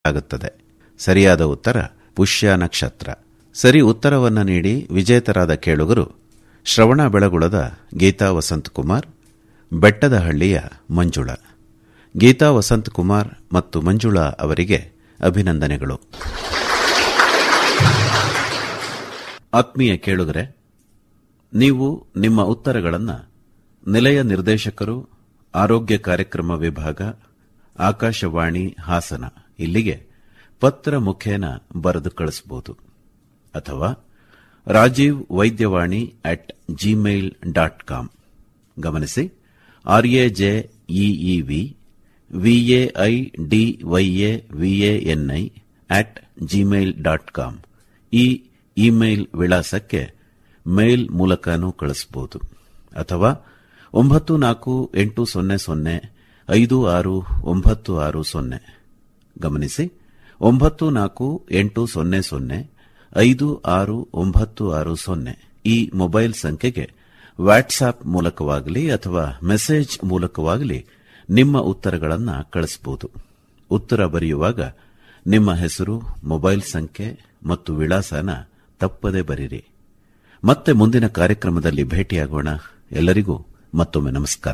ಆಗುತ್ತದೆ ಸರಿಯಾದ ಉತ್ತರ ಪುಷ್ಯ ನಕ್ಷತ್ರ ಸರಿ ಉತ್ತರವನ್ನು ನೀಡಿ ವಿಜೇತರಾದ ಕೇಳುಗರು ಶ್ರವಣ ಬೆಳಗುಳದ ಗೀತಾ ವಸಂತ್ ಕುಮಾರ್ ಬೆಟ್ಟದಹಳ್ಳಿಯ ಮಂಜುಳಾ ಗೀತಾ ವಸಂತ್ ಕುಮಾರ್ ಮತ್ತು ಮಂಜುಳಾ ಅವರಿಗೆ ಅಭಿನಂದನೆಗಳು ಆತ್ಮೀಯ ಕೇಳುಗರೆ ನೀವು ನಿಮ್ಮ ಉತ್ತರಗಳನ್ನು ನಿಲಯ ನಿರ್ದೇಶಕರು ಆರೋಗ್ಯ ಕಾರ್ಯಕ್ರಮ ವಿಭಾಗ ಆಕಾಶವಾಣಿ ಹಾಸನ ಇಲ್ಲಿಗೆ ಪತ್ರ ಮುಖೇನ ಬರೆದು ಕಳಿಸಬಹುದು ಅಥವಾ Rajeev Vaidyavani at Gmail dot com ಗಮನಿಸಿ RAJ EEV VAI DYA VANI at Gmail dot com ಈ ಇಮೇಲ್ ವಿಳಾಸಕ್ಕೆ ಮೇಲ್ ಮೂಲಕನೂ ಕಳಿಸಬಹುದು ಅಥವಾ ಒಂಬತ್ತು ನಾಲ್ಕು ಎಂಟು ಸೊನ್ನೆ ಸೊನ್ನೆ ಐದು ಆರು ಒಂಬತ್ತು ಆರು ಸೊನ್ನೆ ಗಮನಿಸಿ ಒಂಬತ್ತು ನಾಲ್ಕು ಎಂಟು ಸೊನ್ನೆ ಸೊನ್ನೆ ಐದು ಆರು ಒಂಬತ್ತು ಆರು ಸೊನ್ನೆ ಈ ಮೊಬೈಲ್ ಸಂಖ್ಯೆಗೆ ವಾಟ್ಸ್ಆಪ್ ಮೂಲಕವಾಗಲಿ ಅಥವಾ ಮೆಸೇಜ್ ಮೂಲಕವಾಗಲಿ ನಿಮ್ಮ ಉತ್ತರಗಳನ್ನು ಕಳಿಸಬಹುದು ಉತ್ತರ ಬರೆಯುವಾಗ ನಿಮ್ಮ ಹೆಸರು ಮೊಬೈಲ್ ಸಂಖ್ಯೆ ಮತ್ತು ವಿಳಾಸನ ತಪ್ಪದೆ ಬರೀರಿ ಮತ್ತೆ ಮುಂದಿನ ಕಾರ್ಯಕ್ರಮದಲ್ಲಿ ಭೇಟಿಯಾಗೋಣ ಎಲ್ಲರಿಗೂ ಮತ್ತೊಮ್ಮೆ ನಮಸ್ಕಾರ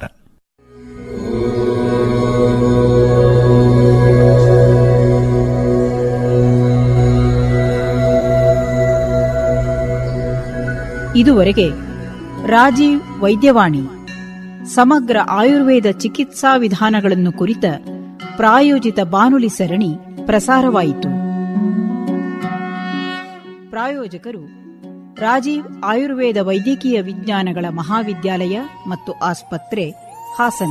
ಇದುವರೆಗೆ ರಾಜೀವ್ ವೈದ್ಯವಾಣಿ ಸಮಗ್ರ ಆಯುರ್ವೇದ ಚಿಕಿತ್ಸಾ ವಿಧಾನಗಳನ್ನು ಕುರಿತ ಪ್ರಾಯೋಜಿತ ಬಾನುಲಿ ಸರಣಿ ಪ್ರಸಾರವಾಯಿತು ಪ್ರಾಯೋಜಕರು ರಾಜೀವ್ ಆಯುರ್ವೇದ ವೈದ್ಯಕೀಯ ವಿಜ್ಞಾನಗಳ ಮಹಾವಿದ್ಯಾಲಯ ಮತ್ತು ಆಸ್ಪತ್ರೆ ಹಾಸನ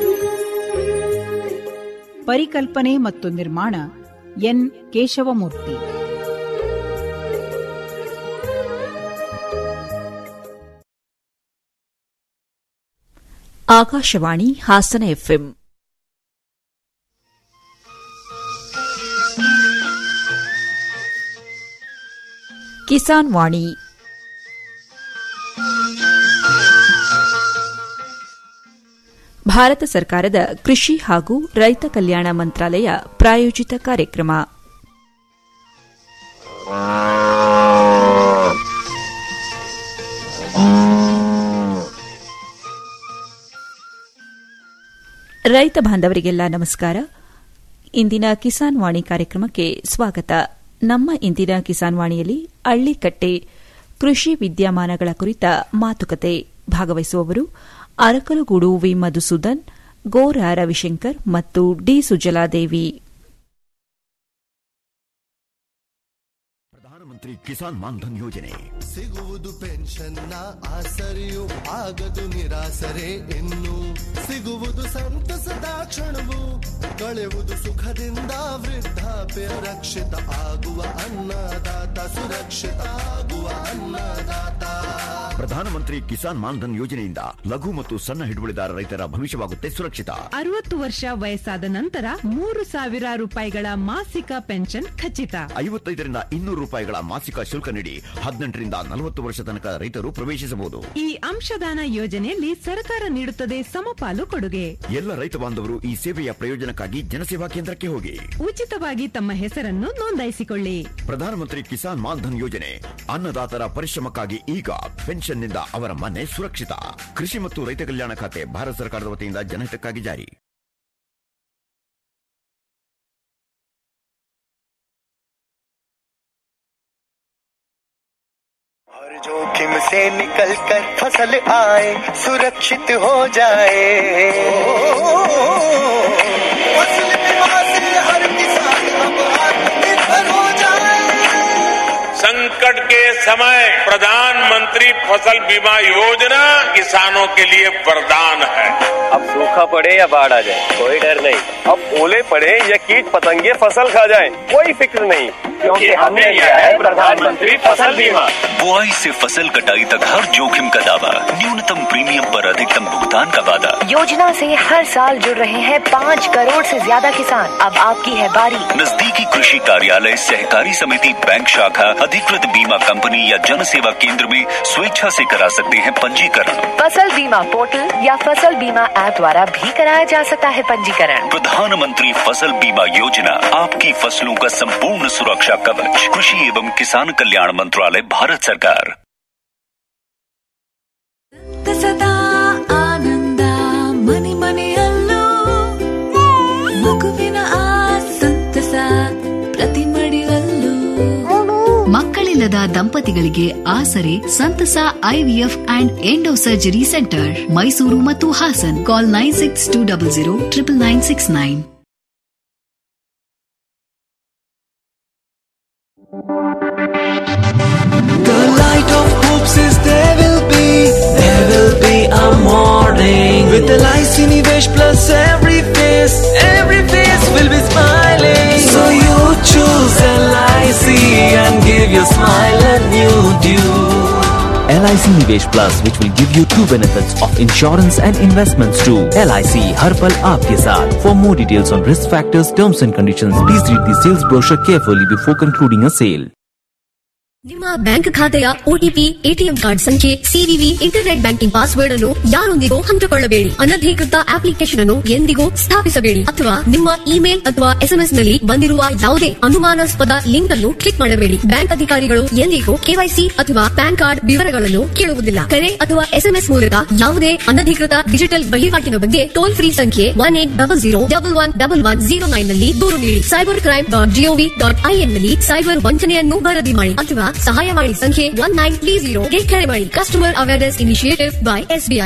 ಪರಿಕಲ್ಪನೆ ಮತ್ತು ನಿರ್ಮಾಣ ಎನ್ ಕೇಶವಮೂರ್ತಿ ಆಕಾಶವಾಣಿ ಹಾಸನ ಎಫ್ಎಂ ಕಿಸಾನ್ ವಾಣಿ ಭಾರತ ಸರ್ಕಾರದ ಕೃಷಿ ಹಾಗೂ ರೈತ ಕಲ್ಯಾಣ ಮಂತ್ರಾಲಯ ಪ್ರಾಯೋಜಿತ ಕಾರ್ಯಕ್ರಮ ರೈತ ಬಾಂಧವರಿಗೆಲ್ಲ ನಮಸ್ಕಾರ ಇಂದಿನ ಕಿಸಾನ್ ವಾಣಿ ಕಾರ್ಯಕ್ರಮಕ್ಕೆ ಸ್ವಾಗತ ನಮ್ಮ ಇಂದಿನ ಕಿಸಾನ್ ವಾಣಿಯಲ್ಲಿ ಅಳ್ಳಿಕಟ್ಟೆ ಕೃಷಿ ವಿದ್ಯಮಾನಗಳ ಕುರಿತ ಮಾತುಕತೆ ಭಾಗವಹಿಸುವವರು ಅರಕಲಗೂಡು ವಿ ಮಧುಸೂದನ್ ಗೋರ ರವಿಶಂಕರ್ ಮತ್ತು ಡಿ ಸುಜಲಾದೇವಿ ಪ್ರಧಾನಮಂತ್ರಿ ಕಿಸಾನ್ ಮಾನ್ಧನ್ ಯೋಜನೆ ಸಿಗುವುದು ಪೆನ್ಷನ್ನ ಆಸರೆಯು ಆಗದು ನಿರಾಸರೆ ಇನ್ನು ಸಿಗುವುದು ಸಂತಸದ ಕ್ಷಣವು ಕಳೆಯುವುದು ಸುಖದಿಂದ ವೃದ್ಧಾಪ್ಯ ರಕ್ಷಿತ ಆಗುವ ಅನ್ನದಾತ ಸುರಕ್ಷಿತ ಆಗುವ ಅನ್ನದಾತ ಪ್ರಧಾನಮಂತ್ರಿ ಕಿಸಾನ್ ಮಾನ್ಧನ್ ಯೋಜನೆಯಿಂದ ಲಘು ಮತ್ತು ಸಣ್ಣ ಹಿಡುವಳಿದಾರ ರೈತರ ಭವಿಷ್ಯವಾಗುತ್ತೆ ಸುರಕ್ಷಿತ ಅರವತ್ತು ವರ್ಷ ವಯಸ್ಸಾದ ನಂತರ ಮೂರು ಸಾವಿರ ರೂಪಾಯಿಗಳ ಮಾಸಿಕ ಪೆನ್ಷನ್ ಖಚಿತ ಐವತ್ತೈದರಿಂದ ಇನ್ನೂರು ರೂಪಾಯಿಗಳ ಮಾಸಿಕ ಶುಲ್ಕ ನೀಡಿ ಹದಿನೆಂಟರಿಂದ ನಲವತ್ತು ವರ್ಷ ತನಕ ರೈತರು ಪ್ರವೇಶಿಸಬಹುದು ಈ ಅಂಶದಾನ ಯೋಜನೆಯಲ್ಲಿ ಸರ್ಕಾರ ನೀಡುತ್ತದೆ ಸಮಪಾಲು ಕೊಡುಗೆ ಎಲ್ಲ ರೈತ ಬಾಂಧವರು ಈ ಸೇವೆಯ ಪ್ರಯೋಜನಕ್ಕಾಗಿ ಜನಸೇವಾ ಕೇಂದ್ರಕ್ಕೆ ಹೋಗಿ ಉಚಿತವಾಗಿ ತಮ್ಮ ಹೆಸರನ್ನು ನೋಂದಾಯಿಸಿಕೊಳ್ಳಿ ಪ್ರಧಾನಮಂತ್ರಿ ಕಿಸಾನ್ ಮಾನ್ಧನ್ ಯೋಜನೆ ಅನ್ನದಾತರ ಪರಿಶ್ರಮಕ್ಕಾಗಿ ಈಗ ಪೆನ್ಷನ್ನಿಂದ ಅವರ ಮನೆ ಸುರಕ್ಷಿತ ಕೃಷಿ ಮತ್ತು ರೈತ ಕಲ್ಯಾಣ ಖಾತೆ ಭಾರತ ಸರ್ಕಾರದ ವತಿಯಿಂದ ಜನಹಿತಕ್ಕಾಗಿ ಜಾರಿ हर जोखिम से निकल कर फसल आए सुरक्षित हो जाए फसल बीमा से हर किसान अब आत्मनिर्भर हो जाए संकट के समय प्रधानमंत्री फसल बीमा योजना किसानों के लिए वरदान है अब सूखा पड़े या बाढ़ आ जाए कोई डर नहीं अब ओले पड़े या कीट पतंगे फसल खा जाए कोई फिक्र नहीं क्योंकि हमने लिया है प्रधानमंत्री फसल बीमा बुआई से फसल कटाई तक हर जोखिम का दावा न्यूनतम प्रीमियम पर अधिकतम भुगतान का वादा योजना से हर साल जुड़ रहे हैं पाँच करोड़ से ज्यादा किसान अब आपकी है बारी नजदीकी कृषि कार्यालय सहकारी समिति बैंक शाखा अधिकृत बीमा कंपनी या जन सेवा केंद्र में स्वेच्छा से करा सकते हैं पंजीकरण फसल बीमा पोर्टल या फसल बीमा ऐप द्वारा भी कराया जा सकता है पंजीकरण प्रधानमंत्री फसल बीमा योजना आपकी फसलों का संपूर्ण सुरक्षा कवच कृषि एवं किसान कल्याण मंत्रालय भारत सरकार ಕಸದ ಆನಂದ ಮನೆ ಮನೆಯಲ್ಲೂ ಮಗುವಿನ ಆ ಸಂತಸ ಪ್ರತಿ ಮಡಿಲಲ್ಲೂ ಮಕ್ಕಳಿಲ್ಲದ ದಂಪತಿಗಳಿಗೆ ಆಸರೆ ಸಂತಸ IVF and endo surgery centre Mysuru ಮತ್ತು Hassan call nine six two double zero triple nine six nine The light of hopes is there will be, there will be a morning. With the LIC Nivesh Plus every face, every face will be smiling. So you choose LIC and give your smile a new due. LIC Nivesh Plus which will give you two benefits of insurance and investments too. LIC हर पल आपके साथ. For more details on risk factors, terms and conditions, please read the sales brochure carefully before concluding a sale. ನಿಮ್ಮ bank ಖಾತೆಯ OTP ATM card ಸಂಖ್ಯೆ CVV internet banking password ಅನ್ನು ಯಾರೊಂದಿಗೂ ಹಂಚಿಕೊಳ್ಳಬೇಡಿ ಅನಧಿಕೃತ ಅಪ್ಲಿಕೇಶನ್ ಅನ್ನು ಎಂದಿಗೂ ಸ್ಥಾಪಿಸಬೇಡಿ ಅಥವಾ ನಿಮ್ಮ ಇಮೇಲ್ ಅಥವಾ ಎಸ್ಎಂಎಸ್ ನಲ್ಲಿ ಬಂದಿರುವ ಯಾವುದೇ ಅನುಮಾನಾಸ್ಪದ ಲಿಂಕ್ ಅನ್ನು ಕ್ಲಿಕ್ ಮಾಡಬೇಡಿ ಬ್ಯಾಂಕ್ ಅಧಿಕಾರಿಗಳು ಎಂದಿಗೂ ಕೆವೈಸಿ ಅಥವಾ ಪ್ಯಾನ್ ಕಾರ್ಡ್ ವಿವರಗಳನ್ನು ಕೇಳುವುದಿಲ್ಲ ಕರೆ ಅಥವಾ ಎಸ್ಎಂಎಸ್ ಮೂಲಕ ಯಾವುದೇ ಅನಧಿಕೃತ ಡಿಜಿಟಲ್ ವಹಿವಾಟಿನ ಬಗ್ಗೆ ಟೋಲ್ ಫ್ರೀ ಸಂಖ್ಯೆ one eight double zero double one double one zero nine ನಲ್ಲಿ ದೂರು ನೀಡಿ cyber crime dot GOV dot IN ನಲ್ಲಿ ಸೈಬರ್ ವಂಚನೆಯನ್ನು ವರದಿ ಮಾಡಿ ಅಥವಾ ಸಹಾಯವಾಣಿ ಸಂಖ್ಯೆ ಒನ್ ನೈನ್ ತ್ರೀ ಜೀರೋಗೆ ಕರೆ ಮಾಡಿ customer awareness initiative by SBI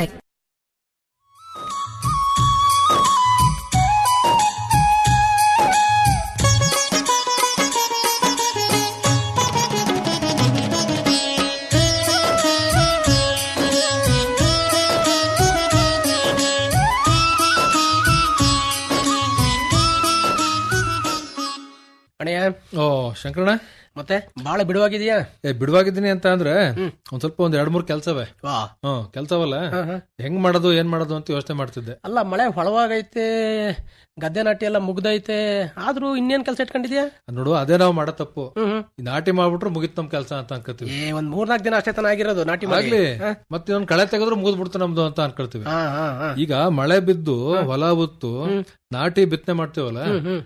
ಅಣ್ಣಯ್ಯ ಓ ಶಂಕರಣ್ಣ ಮತ್ತೆ ಬಾಳ ಬಿಡುವಾಗಿದೆಯಾ ಏ ಬಿಡುವಾಗಿದ್ದೀನಿ ಅಂತ ಅಂದ್ರೆ ಒಂದ್ ಸ್ವಲ್ಪ ಒಂದ್ ಎರಡ್ ಮೂರ್ ಕೆಲ್ಸವೇ ವಾ ಹ್ಮ್ ಕೆಲ್ಸವಲ್ಲ ಹೆಂಗ್ ಮಾಡೋದು ಏನ್ ಮಾಡೋದು ಅಂತ ಯೋಚನೆ ಮಾಡ್ತಿದ್ದೆ ಅಲ್ಲ ಮಳೆ ಹೊಳವಾಗೈತೆ ಗದ್ದೆ ನಾಟಿ ಎಲ್ಲ ಮುಗ್ದೈತೆ ಆದ್ರೂ ಇನ್ನೇನ್ ಕೆಲಸ ಇಟ್ಕೊಂಡಿದ್ಯಾ ನೋಡು ಅದೇ ನಾವು ಮಾಡೋ ತಪ್ಪು ಈ ನಾಟಿ ಮಾಡ್ಬಿಟ್ರೆ ಮುಗಿತ್ ನಮ್ ಕೆಲ್ಸ ಅಂತ ಅನ್ಕೋತೀವಿ ಏ ಒಂದ್ ಮೂರ್ನಾಲ್ಕು ದಿನ ಅಷ್ಟೇ ತನ ಆಗಿರೋದು ನಾಟಿ ಮಾಡಿ ಆಗ್ಲಿ ಮತ್ತೆ ಇನ್ನೊಂದ್ ಕಳೆ ತೆಗೆದ್ರೆ ಮುಗಿದ್ಬಿಡ್ತು ನಮ್ದು ಅಂತ ಅನ್ಕೊಳ್ತೀವಿ ಹಾ ಹಾ ಹಾ ಈಗ ಮಳೆ ಬಿದ್ದು ಹೊಲ ಬುತ್ತು ನಾಟಿ ಬಿತ್ತನೆ ಮಾಡ್ತೀವಲ್ಲ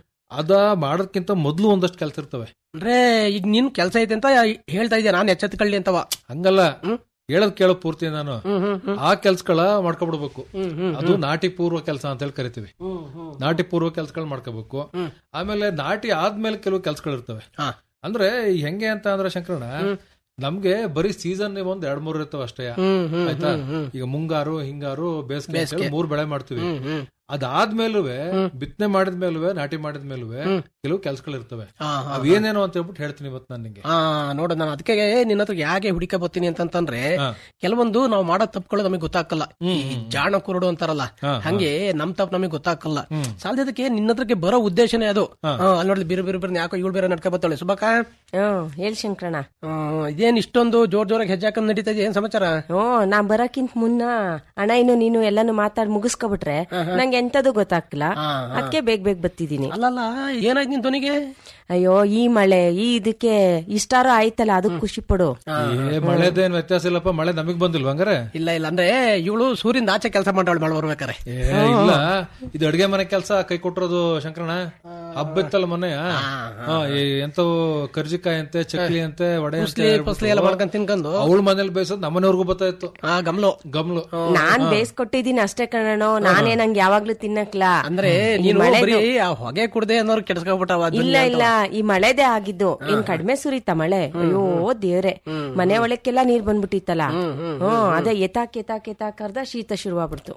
ಅದ ಮಾಡೋದ್ಕಿಂತ ಮೊದ್ಲು ಒಂದಷ್ಟು ಕೆಲ್ಸ ಇರ್ತವೆ ಅಂದ್ರೆ ಈಗ ನಿನ್ ಕೆಲಸ ಐತೆ ಅಂತ ಹೇಳ್ತಾ ಇದ್ಯಾ ನಾನ್ ಎಚ್ಚೆತ್ಕೊಳ್ಳಿ ಅಂತವ ಹಂಗಲ್ಲ ಹೇಳದ್ ಕೇಳೋ ಪೂರ್ತಿ ನಾನು ಆ ಕೆಲ್ಸಗಳ ಮಾಡ್ಕೊಬಿಡ್ಬೇಕು ಅದು ನಾಟಿ ಪೂರ್ವ ಕೆಲಸ ಅಂತ ಹೇಳಿ ಕರಿತೀವಿ ನಾಟಿ ಪೂರ್ವ ಕೆಲ್ಸಗಳು ಮಾಡ್ಕೋಬೇಕು ಆಮೇಲೆ ನಾಟಿ ಆದ್ಮೇಲೆ ಕೆಲವು ಕೆಲ್ಸಗಳು ಇರ್ತವೆ ಅಂದ್ರೆ ಹೆಂಗೆ ಅಂತ ಅಂದ್ರೆ ಶಂಕರಣ್ಣ ನಮ್ಗೆ ಬರೀ ಸೀಸನ್ ಒಂದ್ ಎರಡ್ ಮೂರ್ ಇರ್ತಾವ ಅಷ್ಟೇ ಆಯ್ತಾ ಈಗ ಮುಂಗಾರು ಹಿಂಗಾರು ಬೇಸಿಗೆ ಅಂತ ಹೇಳಿ ಮೂರ್ ಬೆಳೆ ಮಾಡ್ತೀವಿ ಅದಾದ್ಮೇಲೂ ಬಿತ್ತನೆ ಮಾಡಿದ್ಮೇಲೂ ನಾಟಿ ಮಾಡಿದ್ಮೇಲೂ ಕೆಲವು ಕೆಲ್ಸಗಳು ಇರ್ತವೆ ಅವೇನೇನು ಅಂತ ಹೇಳ್ಬಿಟ್ಟು ಹೇಳ್ತೀನಿ ಇವತ್ತು ನಾನು ನಿಂಗೆ ಹಾ ನೋಡು ನಾನು ಅದಕ್ಕೆ ನಿನ್ನ ಹತ್ರ ಯಾಕೆ ಹುಡುಕ ಬರ್ತೀನಿ ಅಂತಂತಂದ್ರೆ ಕೆಲವೊಂದು ನಾವು ಮಾಡೋ ತಪ್ಪುಗಳು ನಮಗೆ ಗೊತ್ತಾಗಲ್ಲ ಈ ಜಾಣ ಕುರುಡು ಅಂತಾರಲ್ಲ ಹಂಗೆ ನಮ್ ತಪ್ಪು ನಮಗೆ ಗೊತ್ತಾಗಲ್ಲ ಸಾಲದಕ್ಕೆ ನಿನ್ನ ಹತ್ರಕ್ಕೆ ಬರೋ ಉದ್ದೇಶನೇ ಅದು ಅಲ್ಲಿ ನೋಡಿದ್ರೆ ಬಿರು ಬಿರು ಬಿರು ಯಾಕೋ ಇವಳು ಬೇರೆ ನಡ್ಕೊ ಬರ್ತಾಳೆ ಸುಬಾಕ ಹೇಳ್ ಶಂಕರಣ ಇದೇನ್ ಇಷ್ಟೊಂದು ಜೋರ್ ಜೋರಾಗಿ ಹೆಜ್ಜೆ ಹಾಕೊಂಡ್ ನಡೀತಾ ಇದೆ ಏನ್ ಸಮಾಚಾರ ಹ್ಞೂ ನಾ ಬರಕ್ಕಿಂತ ಮುನ್ನ ಅಣ್ಣ ಇನ್ನು ನೀನು ಎಲ್ಲಾನು ಮಾತಾಡಿ ಮುಗಿಸ್ಕೊಬಿಟ್ರೆ ನಂಗೆ ಎಂತದು ಗೊತ್ತಾಗ್ತಿಲ್ಲ ಅದಕ್ಕೆ ಬೇಗ ಬೇಗ ಬತ್ತಿದೀನಿ ಅಲ್ಲಲ್ಲ ಏನಾಯ್ತು ನಿನ್ ಧ್ವನಿಗೆ ಅಯ್ಯೋ ಈ ಮಳೆ ಈ ಇದಕ್ಕೆ ಇಷ್ಟಾರು ಆಯ್ತಲ್ಲ ಅದಕ್ಕೆ ಖುಷಿ ಪಡು ಏ ಮಳೆದೇನ್ ವ್ಯತ್ಯಾಸ ಇಲ್ಲಪ್ಪ ಮಳೆ ನಮಗ್ ಬಂದಿಲ್ವ ಹಂಗಾರೆ ಇಲ್ಲ ಇಲ್ಲ ಅಂದ್ರೆ ಇವಳು ಸೂರ್ಯನ ಆಚೆ ಕೆಲಸ ಮಾಡೋಳು ಮಳೆ ಬರ್ಬೇಕಾರೆ ಏ ಇಲ್ಲ ಇದು ಅಡ್ಗೆ ಮನೆ ಕೆಲಸ ಕೈ ಕೊಟ್ಟಿರೋದು ಶಂಕರಣ ಹಬ್ಬ ಇತ್ತಲ್ಲ ಮೊನ್ನೆ ಎಂತವು ಕರ್ಜಿಕಾಯಿ ಅಂತೆ ಚಕ್ಲಿ ಅಂತೆ ವಡೆ ಫಸ್ಲಿ ಫಸ್ಲಿ ಎಲ್ಲ ಮಾಡ್ಕೊಂಡ್ ತಿನ್ಕೊಂಡು ಅವಳ ಮನೇಲಿ ಬೇಯಿಸೋದು ನಮ್ಮನೆವರೆಗೂ ಬರ್ತಾ ಇತ್ತು ಆ ಗಮ್ಲು ಗಮ್ಲು ನಾನ್ ಬೇಯಿಸ್ಕೊಟ್ಟಿದೀನಿ ಅಷ್ಟೇ ಕಣೋ ನಾನೇ ನಂಗೆ ಯಾವಾಗ್ಲೂ ತಿನ್ನಕ್ಲ ಅಂದ್ರೆ ಈ ನೀನು ಮಳೆದು- ಬರೀ ಆ ಹೊಗೆ ಕುಡ್ದೆ ಅನ್ನೋರು ಕೆಡ್ಸ್ಕೊಬಿಟ್ಟವ ಇಲ್ಲ ಇಲ್ಲ ಈ ಮಳೆದೇ ಆಗಿದ್ದು ಇನ್ ಕಡಿಮೆ ಸುರಿತ ಮಳೆ ಅಯ್ಯೋ ದೇವ್ರೆ ಮನೆ ಒಳಕ್ಕೆಲ್ಲ ನೀರ್ ಬಂದ್ಬಿಟ್ಟಿತ್ತಲ್ಲ ಹ್ಮ್ ಅದೇ ಎತಾಕ್ ಎತಾಕ್ ಎತಾಕ್ ಅರ್ಧ ಶೀತ ಶುರುವಾಗ್ಬಿಡ್ತು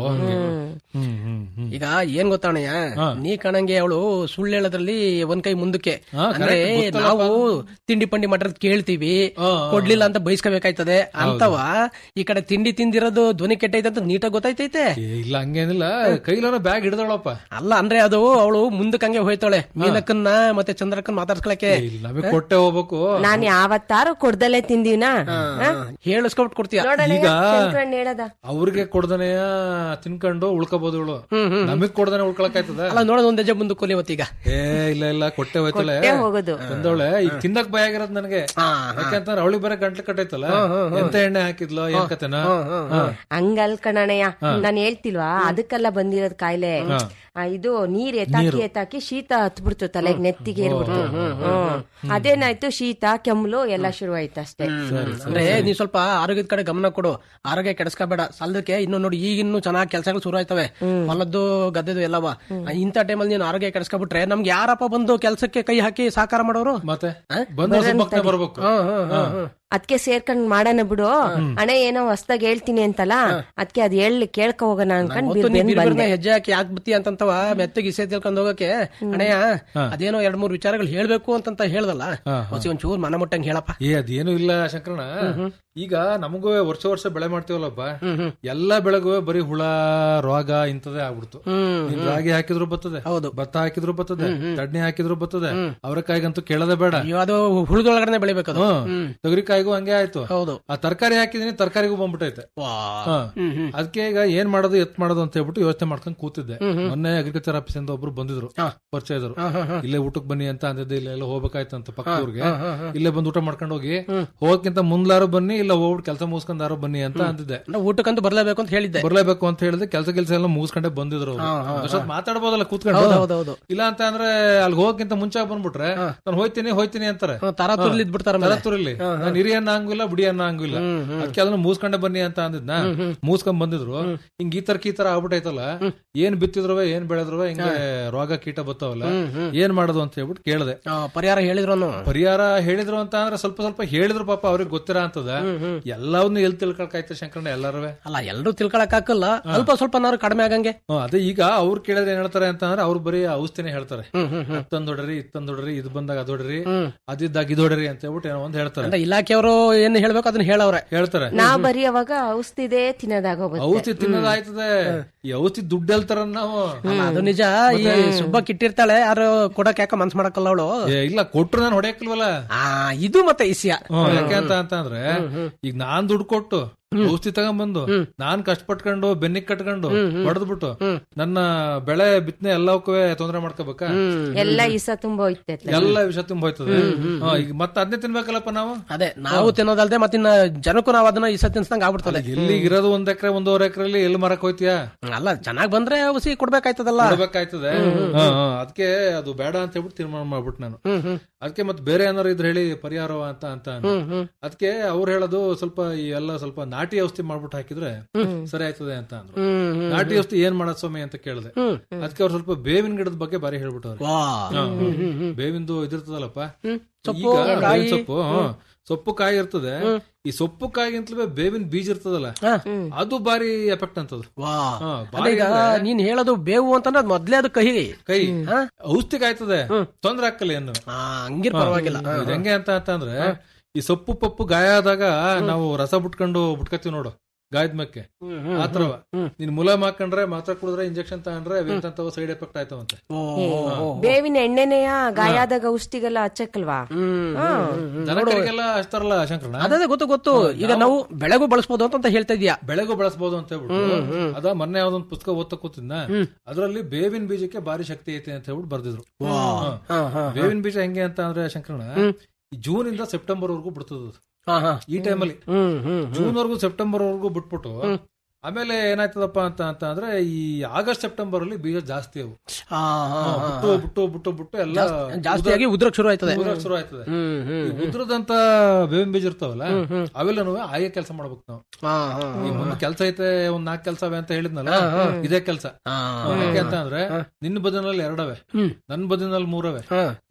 ಈಗ ಏನ್ ಗೊತ್ತಾಣಯ್ಯ ನೀ ಕಣಂಗೆ ಅವಳು ಸುಳ್ಳು ಹೇಳೋದ್ರಲ್ಲಿ ಒಂದ್ ಕೈ ಮುಂದಕ್ಕೆ ಅಂದ್ರೆ correct, ಗೊತ್ತಲ್ಲಪ್ಪ ನಾವು ತಿಂಡಿ ಪಂಡಿ ಮಟ್ರದ್ ಕೇಳ್ತೀವಿ ಕೊಡ್ಲಿಲ್ಲ ಅಂತ ಬೈಸ್ಕೋಬೇಕಾಯ್ತದೆ ಅಂತವ ಈ ಕಡೆ ತಿಂಡಿ ತಿಂದಿರೋದು ಧ್ವನಿ ಕೆಟ್ಟೈತೆ ಅಂತ ನೀಟಾಗಿ ಗೊತ್ತಾಯ್ತೈತೆ ಏ, ಇಲ್ಲ ಹಂಗೇನಿಲ್ಲ ಕೈಲಾರ ಬ್ಯಾಗ್ ಹಿಡ್ದಳಪ್ಪ ಅಲ್ಲ ಅಂದ್ರೆ ಅದು ಅವಳು ಮುಂದಕ್ಕೆ ಹಂಗೆ ಹೋಯ್ತಾಳೆ ಮೀನಕ್ಕನ್ನ ಮತ್ತೆ ಚಂದ್ರಕ್ಕನ್ ಮಾತಾಡ್ಸ್ಕೊಳಕ್ಕೆ ನಮಗೆ ಕೊಟ್ಟೆ ಹೋಗ್ಬೇಕು ನಾನ್ ಯಾವತ್ತಾರು ಕೊಡ್ದಲ್ಲೇ ತಿಂದಿವ್ನಾ ಹೇಳಿಸ್ಕೊಬಿಟ್ಟು ಕೊಡ್ತೀಯ ಈಗ ಶಂಕರಣ್ಣ ಹೇಳದ ಅವ್ರಿಗೆ ಕೊಡ್ದನೆಯ ತಿನ್ಕೊಂಡು ಉಳ್ಕೋಬಹುದು ಇವಳು ನಮಗ್ ಕೊಡ್ದನೆ ಉಳ್ಕೊಳಕಾಯ್ತದ ಅಲ್ಲ ನೋಡೋದು ಒಂದ್ ಹೆಜ್ಜೆ ಮುಂದಕ್ಕೆ ಕೊಲಿ ಇವತ್ತೀಗ ಏ ಇಲ್ಲ ಇಲ್ಲ ಕೊಟ್ಟೆ ಹೋಯ್ತಲೆ ಕೊಟ್ಟೆ ಹೋಗೋದು. ತಂದವಳೆ ಈಗ ತಿನ್ನಕ್ ಭಯ ಆಗಿರೋದ್ ನನಗೆ ಯಾಕಂತಂದ್ರೆ ಅವಳಿಗೆ ಬರೀ ಗಂಟ್ಲು ಕಟ್ಟೈತಲ್ಲ ಎಂತ ಎಣ್ಣೆ ಹಾಕಿದ್ಲು ಏನ್ ಕತೆನ ಹಂಗಲ್ ಕಣಣಯ್ಯ ನಾನ್ ಹೇಳ್ತಿಲ್ವಾ ಅದಕ್ಕೆಲ್ಲ ಬಂದಿರೋದ್ ಕಾಯಿಲೆ ಆ, ಇದು ನೀರ್ ಎತ್ತಾಕಿ ಎತ್ತಾಕಿ ಶೀತ ಹತ್ಬಿಡ್ತು ತಲೆಗೆ ನೆತ್ತಿಗೆ ಏರ್ಬಿಡ್ತು ಹ್ಮ್. ಅದೇನಾಯ್ತು ಶೀತ ಕೆಮ್ಮಲು ಎಲ್ಲ ಶುರುವಾಯ್ತು ಅಷ್ಟೇ ಅಂದ್ರೆ ನೀ ಸ್ವಲ್ಪ ಆರೋಗ್ಯದ ಕಡೆ ಗಮನ ಕೊಡು ಆರೋಗ್ಯ ಕೆಡಿಸ್ಕೋಬೇಡ ಸಲ್ದಕ್ಕೆ ಇನ್ನು ನೋಡಿ ಈಗ ಇನ್ನು ಚೆನ್ನಾಗಿ ಕೆಲಸಗಳು ಶುರು ಆಯ್ತವೆ ಹೊಲದ್ದು ಗದ್ದೆದು ಎಲ್ಲವ ಇಂಥ ಟೈಮಲ್ಲಿ ನೀನು ಆರೋಗ್ಯ ಕೆಡಿಸ್ಕೊಬಿಟ್ರೆ ನಮ್ಗೆ ಯಾರಪ್ಪ ಬಂದು ಕೆಲಸಕ್ಕೆ ಕೈ ಹಾಕಿ ಸಾಕಾರ ಮಾಡೋರು ಮತ್ತೆ ಬಂದ ಸುಬ್ಬಕ್ಕನೆ ಬರ್ಬೇಕು ಅದಕ್ಕೆ ಸೇರ್ಕೊಂಡ್ ಮಾಡೋಣ ಬಿಡು ಅಣ್ಣ ಏನೋ ಹೊಸ್ದಾಗ ಹೇಳ್ತೀನಿ ಅಂತಲ್ಲ ಅದಕ್ಕೆ ಅದ್ ಹೇಳಿ ಕೇಳ್ಕೊ ಹೋಗೋಣ ಅನ್ಕೊಂಡ್ ಗೊತ್ತು ನೀ ಬಿರ್ಬೇನ್ ಬಿರ್ಬಿರ್ನೆ ಬಂದೆ ಹೆಜ್ಜೆ ಹಾಕಿ ಯಾಕೆ ಬತ್ತಿ ಅಂತಂತವ ಮೆತ್ತಗೆ ಇಸೆ ತಿಳ್ಕೊಂಡ್ ಹೋಗಕ್ಕೆ ಅಣ್ಣಯ್ಯ ಅದೇನೋ ಎರಡ್ ಮೂರ್ ವಿಚಾರಗಳು ಹೇಳ್ಬೇಕು ಅಂತಂತ ಹೇಳ್ದಲ್ಲ ಹೊಸಿ ಒಂಚೂರ್ ಮನ ಮುಟ್ಟಂಗ್ ಹೇಳಪ್ಪ ಏ ಅದೇನು ಇಲ್ಲ ಶಂಕರಣ ಈಗ ನಮಗೂ ವರ್ಷ ವರ್ಷ ಬೆಳೆ ಮಾಡ್ತೀವಲ್ಲಪ್ಪ ಎಲ್ಲಾ ಬೆಳೆಗೂ ಬರೀ ಹುಳ ರೋಗ ಇಂಥದೇ ಆಗ್ಬಿಡ್ತು ನೀನ್ ರಾಗಿ ಹಾಕಿದ್ರು ಬರ್ತದೆ ಭತ್ತ ಹಾಕಿದ್ರು ಬರ್ತದೆ ತಡ್ನಿ ಹಾಕಿದ್ರು ಬರ್ತದೆ ಅವರೆಕಾಯಿಗಂತೂ ಕೇಳದೆ ಬೇಡ ಅಯ್ಯೋ, ಅದು ಹುಳದೊಳಗಡೆ ಬೆಳಿಬೇಕದು ಹ್ಮ್ ತೊಗರಿಕಾಯಿಗೂ ಹಂಗೆ ಆಯ್ತು ಹೌದು ಆ ತರಕಾರಿ ಹಾಕಿದೀನಿ ತರಕಾರಿಗೂ ಬಂದ್ಬಿಟ್ಟೈತೆ ವಾ. ಹಾ. ಹ್ಮ್, ಹ್ಮ್. ಅದಕ್ಕೆ ಈಗ ಏನ್ ಮಾಡೋದು ಎತ್ ಮಾಡೋದು ಅಂತ ಹೇಳ್ಬಿಟ್ಟು ಯೋಚನೆ ಮಾಡ್ಕೊಂಡ್ ಕೂತಿದ್ದೆ ಮೊನ್ನೆ ಅಗ್ರಿಕಲ್ಚರ್ ಆಫೀಸ್ ಇಂದ ಒಬ್ರು ಬಂದಿದ್ರು ಪರಿಚಯದರು ಇಲ್ಲೇ ಊಟಕ್ಕೆ ಬನ್ನಿ ಅಂತ ಅಂದಿದ್ದೆ ಇಲ್ಲ ಎಲ್ಲ ಹೋಗ್ಬೇಕಾಯ್ತಂತ ಪಕ್ಕದೂರ್ಗೆ ಇಲ್ಲೇ ಬಂದು ಊಟ ಮಾಡ್ಕೊಂಡು ಹೋಗಿ ಹೋಗಕ್ಕಿಂತ ಮುಂದ್ಲಾರು ಬನ್ನಿ ಇಲ್ಲ ಹೋಗ್ಬಿಟ್ಟು ಕೆಲಸ ಮುಗಿಸ್ಕೊಂಡಾರು ಬನ್ನಿ ಅಂತ ಅಂದಿದ್ದೆ ಅಂದ್ರೆ ಊಟಕ್ಕಂತೂ ಬರ್ಲೇಬೇಕು ಅಂತ ಹೇಳಿದ್ದೆ ಬರ್ಲೇಬೇಕು ಅಂತ ಹೇಳಿದ್ರೆ ಕೆಲಸ ಕೆಲಸ ಎಲ್ಲ ಮುಗಿಸ್ಕೊಂಡೆ ಬಂದಿದ್ರು ಅವ್ರು. ಅಷ್ಟೊತ್ತು ಮಾತಾಡ್ಬೋದಲ್ಲ ಕೂತ್ಕೊಂಡು ಹೌದು, ಹೌದು, ಹೌದು. ಇಲ್ಲ ಅಂತ ಅಂದ್ರೆ ಅಲ್ಲಿ ಹೋಗಕ್ಕಿಂತ ಮುಂಚೆ ಬಂದ್ಬಿಟ್ರೆ ನಾನು ಹೋಯ್ತೀನಿ ಹೋಯ್ತೀನಿ ಅಂತಾರೆ ತರ ತುರ್ಲಿ ಇದ್ಬಿಡ್ತಾರ ಆಮೇಲೆ. ತುರಿಲಿ ನಾನು ಹಿರಿಯ ಅನ್ನ ಹಂಗಿಲ್ಲ ಬಿಡಿ ಅನ್ನ ಹಂಗಿಲ್ಲ ಅದಕ್ಕೆ ಅದನ್ನ ಮೂಸ್ಕೊಂಡೆ ಬನ್ನಿ ಅಂತ ಅಂದಿದ್ನ ಮೂಸ್ಕೊಂಡ್ ಬಂದಿದ್ರು ಹಿಂಗ್ ಈ ತರಕ್ ಈ ತರ ಆಗ್ಬಿಟ್ಟೈತಲ್ಲ ಏನ್ ಬಿತ್ತಿದ್ರವ ಏನ್ ಬೆಳೆದ್ರವ ಹಿಂಗೆ ರೋಗ ಕೀಟ ಬತ್ತಾವಲ್ಲ ಏನ್ ಮಾಡೋದು ಅಂತ ಹೇಳ್ಬಿಟ್ಟು ಕೇಳಿದೆ ಆ, ಪರಿಹಾರ ಹೇಳಿದ್ರು ಪರಿಹಾರ ಹೇಳಿದ್ರು ಅಂತ ಅಂದ್ರೆ ಸ್ವಲ್ಪ ಸ್ವಲ್ಪ ಹೇಳಿದ್ರು ಪಾಪ ಅವ್ರಿಗೆ ಗೊತ್ತಿರ ಅಂತದ ಎಲ್ಲವನ್ನೂ ಎಲ್ಲಿ ತಿಳ್ಕೊಳಕಾಯ್ತು ಶಂಕರಣ್ಣ ಎಲ್ಲಾರವೇ ಅಲ್ಲ ಎಲ್ರು ತಿಳ್ಕೊಳಕ್ ಹಾಕಲ್ಲ ಅಲ್ಪ ಸ್ವಲ್ಪ ಕಡಿಮೆ ಆಗಂಗೆ ಹ್ಮ್, ಅದೇ ಈಗ ಅವ್ರು ಕೇಳಿದ್ರೆ ಏನ್ ಹೇಳ್ತಾರೆ ಅಂತ ಅಂದ್ರೆ ಅವ್ರು ಬರೀ ಔಷಧಿನೇ ಹೇಳ್ತಾರೆ ಅತ್ತಂದ್ ಹೊಡ್ರಿ ಇತ್ತಂದ್ ಹೊಡ್ರಿ ಇದು ಬಂದಾಗ ಅದ್ ಹೊಡ್ರಿ ಅದಿದ್ದಾಗ ಇದು ಹೊಡ್ರಿ ಅಂತ ಹೇಳ್ಬಿಟ್ಟು ಏನೋ ಒಂದ್ ಹೇಳ್ತಾರೆ ಅಂದ್ರೆ ಇಲಾಖೆಯವರು ಏನ್ ಹೇಳ್ಬೇಕು ಅದನ್ನ ಹೇಳವ್ರೆ ಹೇಳ್ತಾರೆ ನಾವ್ ಬರೀ ಅವಾಗ ಔಷಧಿದೇ ತಿನ್ನೋದಾಗೋಗುತ್ತೆ ಔಷಧಿ ತಿನ್ನೋದಾಯ್ತದೆ ಈ ಔಷಧಿ ದುಡ್ಡು ಹೇಳ್ತಾರ ನಾವು ಅಲ್ಲ, ಅದು ನಿಜ ಈ ಸುಬ್ಬಕ್ ಇಟ್ಟಿರ್ತಾಳೆ ಯಾರು ಕೊಡಕ್ ಯಾಕ ಮನ್ಸ್ ಮಾಡಕ್ಕಲ್ಲ ಅವಳು ಏ, ಇಲ್ಲ ಕೊಟ್ರು ನಾನು ಹೊಡೆಯಕ್ಲ್ವಲ್ಲ ಇದು ಮತ್ತೆ ಇಸ್ಯ ಹ್ಮ್, ಯಾಕೆ ಅಂತ ಅಂತ ಅಂದ್ರೆ ಈಗ ನಾನ್ ದುಡ್ಡು ಕೊಟ್ಟು ಔಷಧಿ ತಗೊಂಡ್ಬಂದು ನಾನ್ ಕಷ್ಟಪಟ್ಕೊಂಡು ಬೆನ್ನಿಗ್ ಕಟ್ಕೊಂಡು ಹೊಡೆದ್ಬಿಟ್ಟು ನನ್ನ ಬೆಳೆ ಬಿತ್ತನೆ ಎಲ್ಲವಕ್ಕೂ ತೊಂದರೆ ಮಾಡ್ಕೋಬೇಕಾ ಎಲ್ಲ ಇಸ ತುಂಬ ಹೋಯ್ತೈತೆ ಎಲ್ಲ ವಿಷ ತುಂಬ ಹೋಯ್ತದೆ ಹಾ, ಈಗ ಮತ್ತೆ ಅದನ್ನೇ ತಿನ್ಬೇಕಲ್ಲಪ್ಪ ನಾವು ಅದೇ ನಾವು ತಿನ್ನೋದಲ್ದೆ ಮತ್ತಿನ್ನ ಜನಕ್ಕೂ ನಾವು ಅದನ್ನ ಇಸ ತಿನ್ಸ್ದಂಗ ಆಗ್ಬಿಡ್ತದೆ ಎಲ್ಲಿ ಇರೋದು ಒಂದ್ ಎಕರೆ ಒಂದೂವರೆ ಎಕರೆಲಿ ಎಲ್ಲಿ ಮರಕ್ ಹೋಯ್ತೀಯಾ ಅಲ್ಲ ಚೆನ್ನಾಗ್ ಬಂದ್ರೆ ಔಷಧಿ ಕೊಡ್ಬೇಕಾಯ್ತದಲ್ಲ ಕೊಡ್ಬೇಕಾಯ್ತದೆ ಅದಕ್ಕೆ ಅದು ಬೇಡ ಅಂತ ಹೇಳ್ಬಿಟ್ಟು ತೀರ್ಮಾನ ಮಾಡ್ಬಿಟ್ಟು ನಾನು ಅದಕ್ಕೆ ಮತ್ತೆ ಬೇರೆ ಏನಾರು ಇದ್ರೆ ಹೇಳಿ ಪರಿಹಾರ ಅಂತ ಅಂತ ಅದಕ್ಕೆ ಅವ್ರು ಹೇಳೋದು ಸ್ವಲ್ಪ ಈ ಎಲ್ಲ ಸ್ವಲ್ಪ ನಾಟಿ ಔಷಧಿ ಮಾಡ್ಬಿಟ್ಟು ಹಾಕಿದ್ರೆ ಸರಿ ಆಯ್ತದೆ ಅಂತ ಅಂದ್ರು ನಾಟಿ ಔಷಧಿ ಏನ್ ಮಾಡೋದ್ ಸ್ವಾಮಿ ಅಂತ ಕೇಳಿದೆ ಅದಕ್ಕೆ ಅವ್ರು ಸ್ವಲ್ಪ ಬೇವಿನ ಗಿಡದ ಬಗ್ಗೆ ಬಾರಿ ಹೇಳ್ಬಿಟ್ಟವ್ರೆ ವಾ. ಹಾ, ಬೇವಿಂದು ಇದಿರ್ತದಲ್ಲಪ್ಪ ಸೊಪ್ಪು, ಈಗ ಬೇವಿನ ಕಾಯಿ. ಸೊಪ್ಪು ಹಾ, ಸೊಪ್ಪು ಕಾಯಿ ಇರ್ತದೆ ಈ ಸೊಪ್ಪು ಕಾಯಿಗಿಂತಲೂ ಬೇವಿನ ಬೀಜ ಇರ್ತದಲ್ಲ ಅದು ಬಾರಿ ಎಫೆಕ್ಟ್ ಅಂತದ್ದು ವಾ ಹಾ, ಅಂದ್ರೆ ಬಾರಿ ಈಗ ಅಂದ್ರೆ ನೀನ್ ಹೇಳೋದು ಬೇವು ಅಂತಂದ್ರೆ ಅದ್ ಮೊದ್ಲೇ ಅದು ಕಹಿ ಕೈ ಔಷಧಿಗೆ ಆಯ್ತದೆ ತೊಂದ್ರೆ ಹಾಕಲ್ಲ ಏನು ಹಂಗಿರ್ ಹಾ. ಪರವಾಗಿಲ್ಲ ಇದು ಹೆಂಗೆ ಅಂತ ಅಂತಂದ್ರೆ ಈ ಸೊಪ್ಪು ಪಪ್ಪು ಗಾಯ ಆದಾಗ ನಾವು ರಸ ಬಿಟ್ಕೊಂಡು ಬಿಟ್ಕತ್ತೀವಿ ನೋಡು ಗಾಯದ ಮೇಕ್ಕೆ ಆತರವ ನೀನ್ ಮುಲಾಮ್ ಹಾಕೊಂಡ್ರೆ ಮಾತ್ರ ಕುಡಿದ್ರೆ ಇಂಜೆಕ್ಷನ್ ತಗೊಂಡ್ರೆ ಅವೇಂತವ ಸೈಡ್ ಎಫೆಕ್ಟ್ ಆಯ್ತವಂತೆ ಬೇವಿನ ಎಣ್ಣೆನೆಯ ಗಾಯ ಆದಾಗ ಔಷಧಿಗೆಲ್ಲ ಹಚ್ಚಕ್ಕಲ್ವಾ ದನಕರಿಗೆಲ್ಲ ಹಚ್ತಾರಲ್ಲ ಶಂಕರಣ ಅದೇ ಗೊತ್ತು ಗೊತ್ತು ಈಗ ನಾವು ಬೆಳೆಗೂ ಬಳಸಬಹುದು ಅಂತ ಹೇಳ್ತಾ ಇದೀಯಾ ಬೆಳೆಗೂ ಬಳಸಬಹುದು ಅಂತ ಹೇಳ್ಬಿಟ್ಟು ಅದ ಮೊನ್ನೆ ಯಾವ್ದೊಂದು ಪುಸ್ತಕ ಓದ್ತಾ ಕೂತಿದ್ನ ಅದ್ರಲ್ಲಿ ಬೇವಿನ ಬೀಜಕ್ಕೆ ಭಾರಿ ಶಕ್ತಿ ಐತೆ ಅಂತ ಹೇಳ್ಬಿಟ್ಟು ಬರ್ದಿದ್ರು ಹಾ. ಬೇವಿನ ಬೀಜ ಹೆಂಗೆ ಅಂತ ಅಂದ್ರೆ ಶಂಕರಣ ಈ ಜೂನ್ ಇಂದ ಸೆಪ್ಟೆಂಬರ್ ವರೆಗೂ ಬಿಡ್ತದ ಅದು. ಈ ಟೈಮಲ್ಲಿ ಜೂನ್ ವರೆಗೂ ಸೆಪ್ಟೆಂಬರ್ ವರೆಗೂ ಬಿಟ್ಬಿಟ್ಟು ಆಮೇಲೆ ಏನಾಯ್ತದಪ್ಪ ಅಂತ ಅಂತ ಅಂದ್ರೆ ಈ ಆಗಸ್ಟ್ ಸೆಪ್ಟೆಂಬರ್ ಅಲ್ಲಿ ಬೀಜ ಜಾಸ್ತಿ ಅವು ಹಾ, ಬಿಟ್ಟು ಬಿಟ್ಟು ಬಿಟ್ಟು ಬಿಟ್ಟು ಎಲ್ಲ ಜಾಸ್ತಿಯಾಗಿ ಉದ್ರಕ್ ಶುರು ಆಯ್ತದೆ ಉದ್ರಕ್ ಶುರು ಆಯ್ತದೆ ಈ ಉದ್ರದಂತ ಬೇವಿನ ಬೀಜ ಇರ್ತಾವಲ್ಲ ಅವೆಲ್ಲನೂ ಆಯಾ ಕೆಲಸ ಮಾಡ್ಬೇಕು ನಾವು ಈ ಮುಂದೆ ಕೆಲಸ ಐತೆ ಒಂದ್ ನಾಲ್ಕು ಕೆಲಸ ಅವೆ ಅಂತ ಹೇಳಿದ್ನಲ್ಲ ಇದೇ ಕೆಲಸ ಯಾಕೆ ಅಂತ ಅಂದ್ರೆ ನಿನ್ನ ಬದಿನಲ್ಲಿ ಎರಡವೆ ನನ್ ಬದಿನಲ್ಲಿ ಮೂರವೆ ಏನು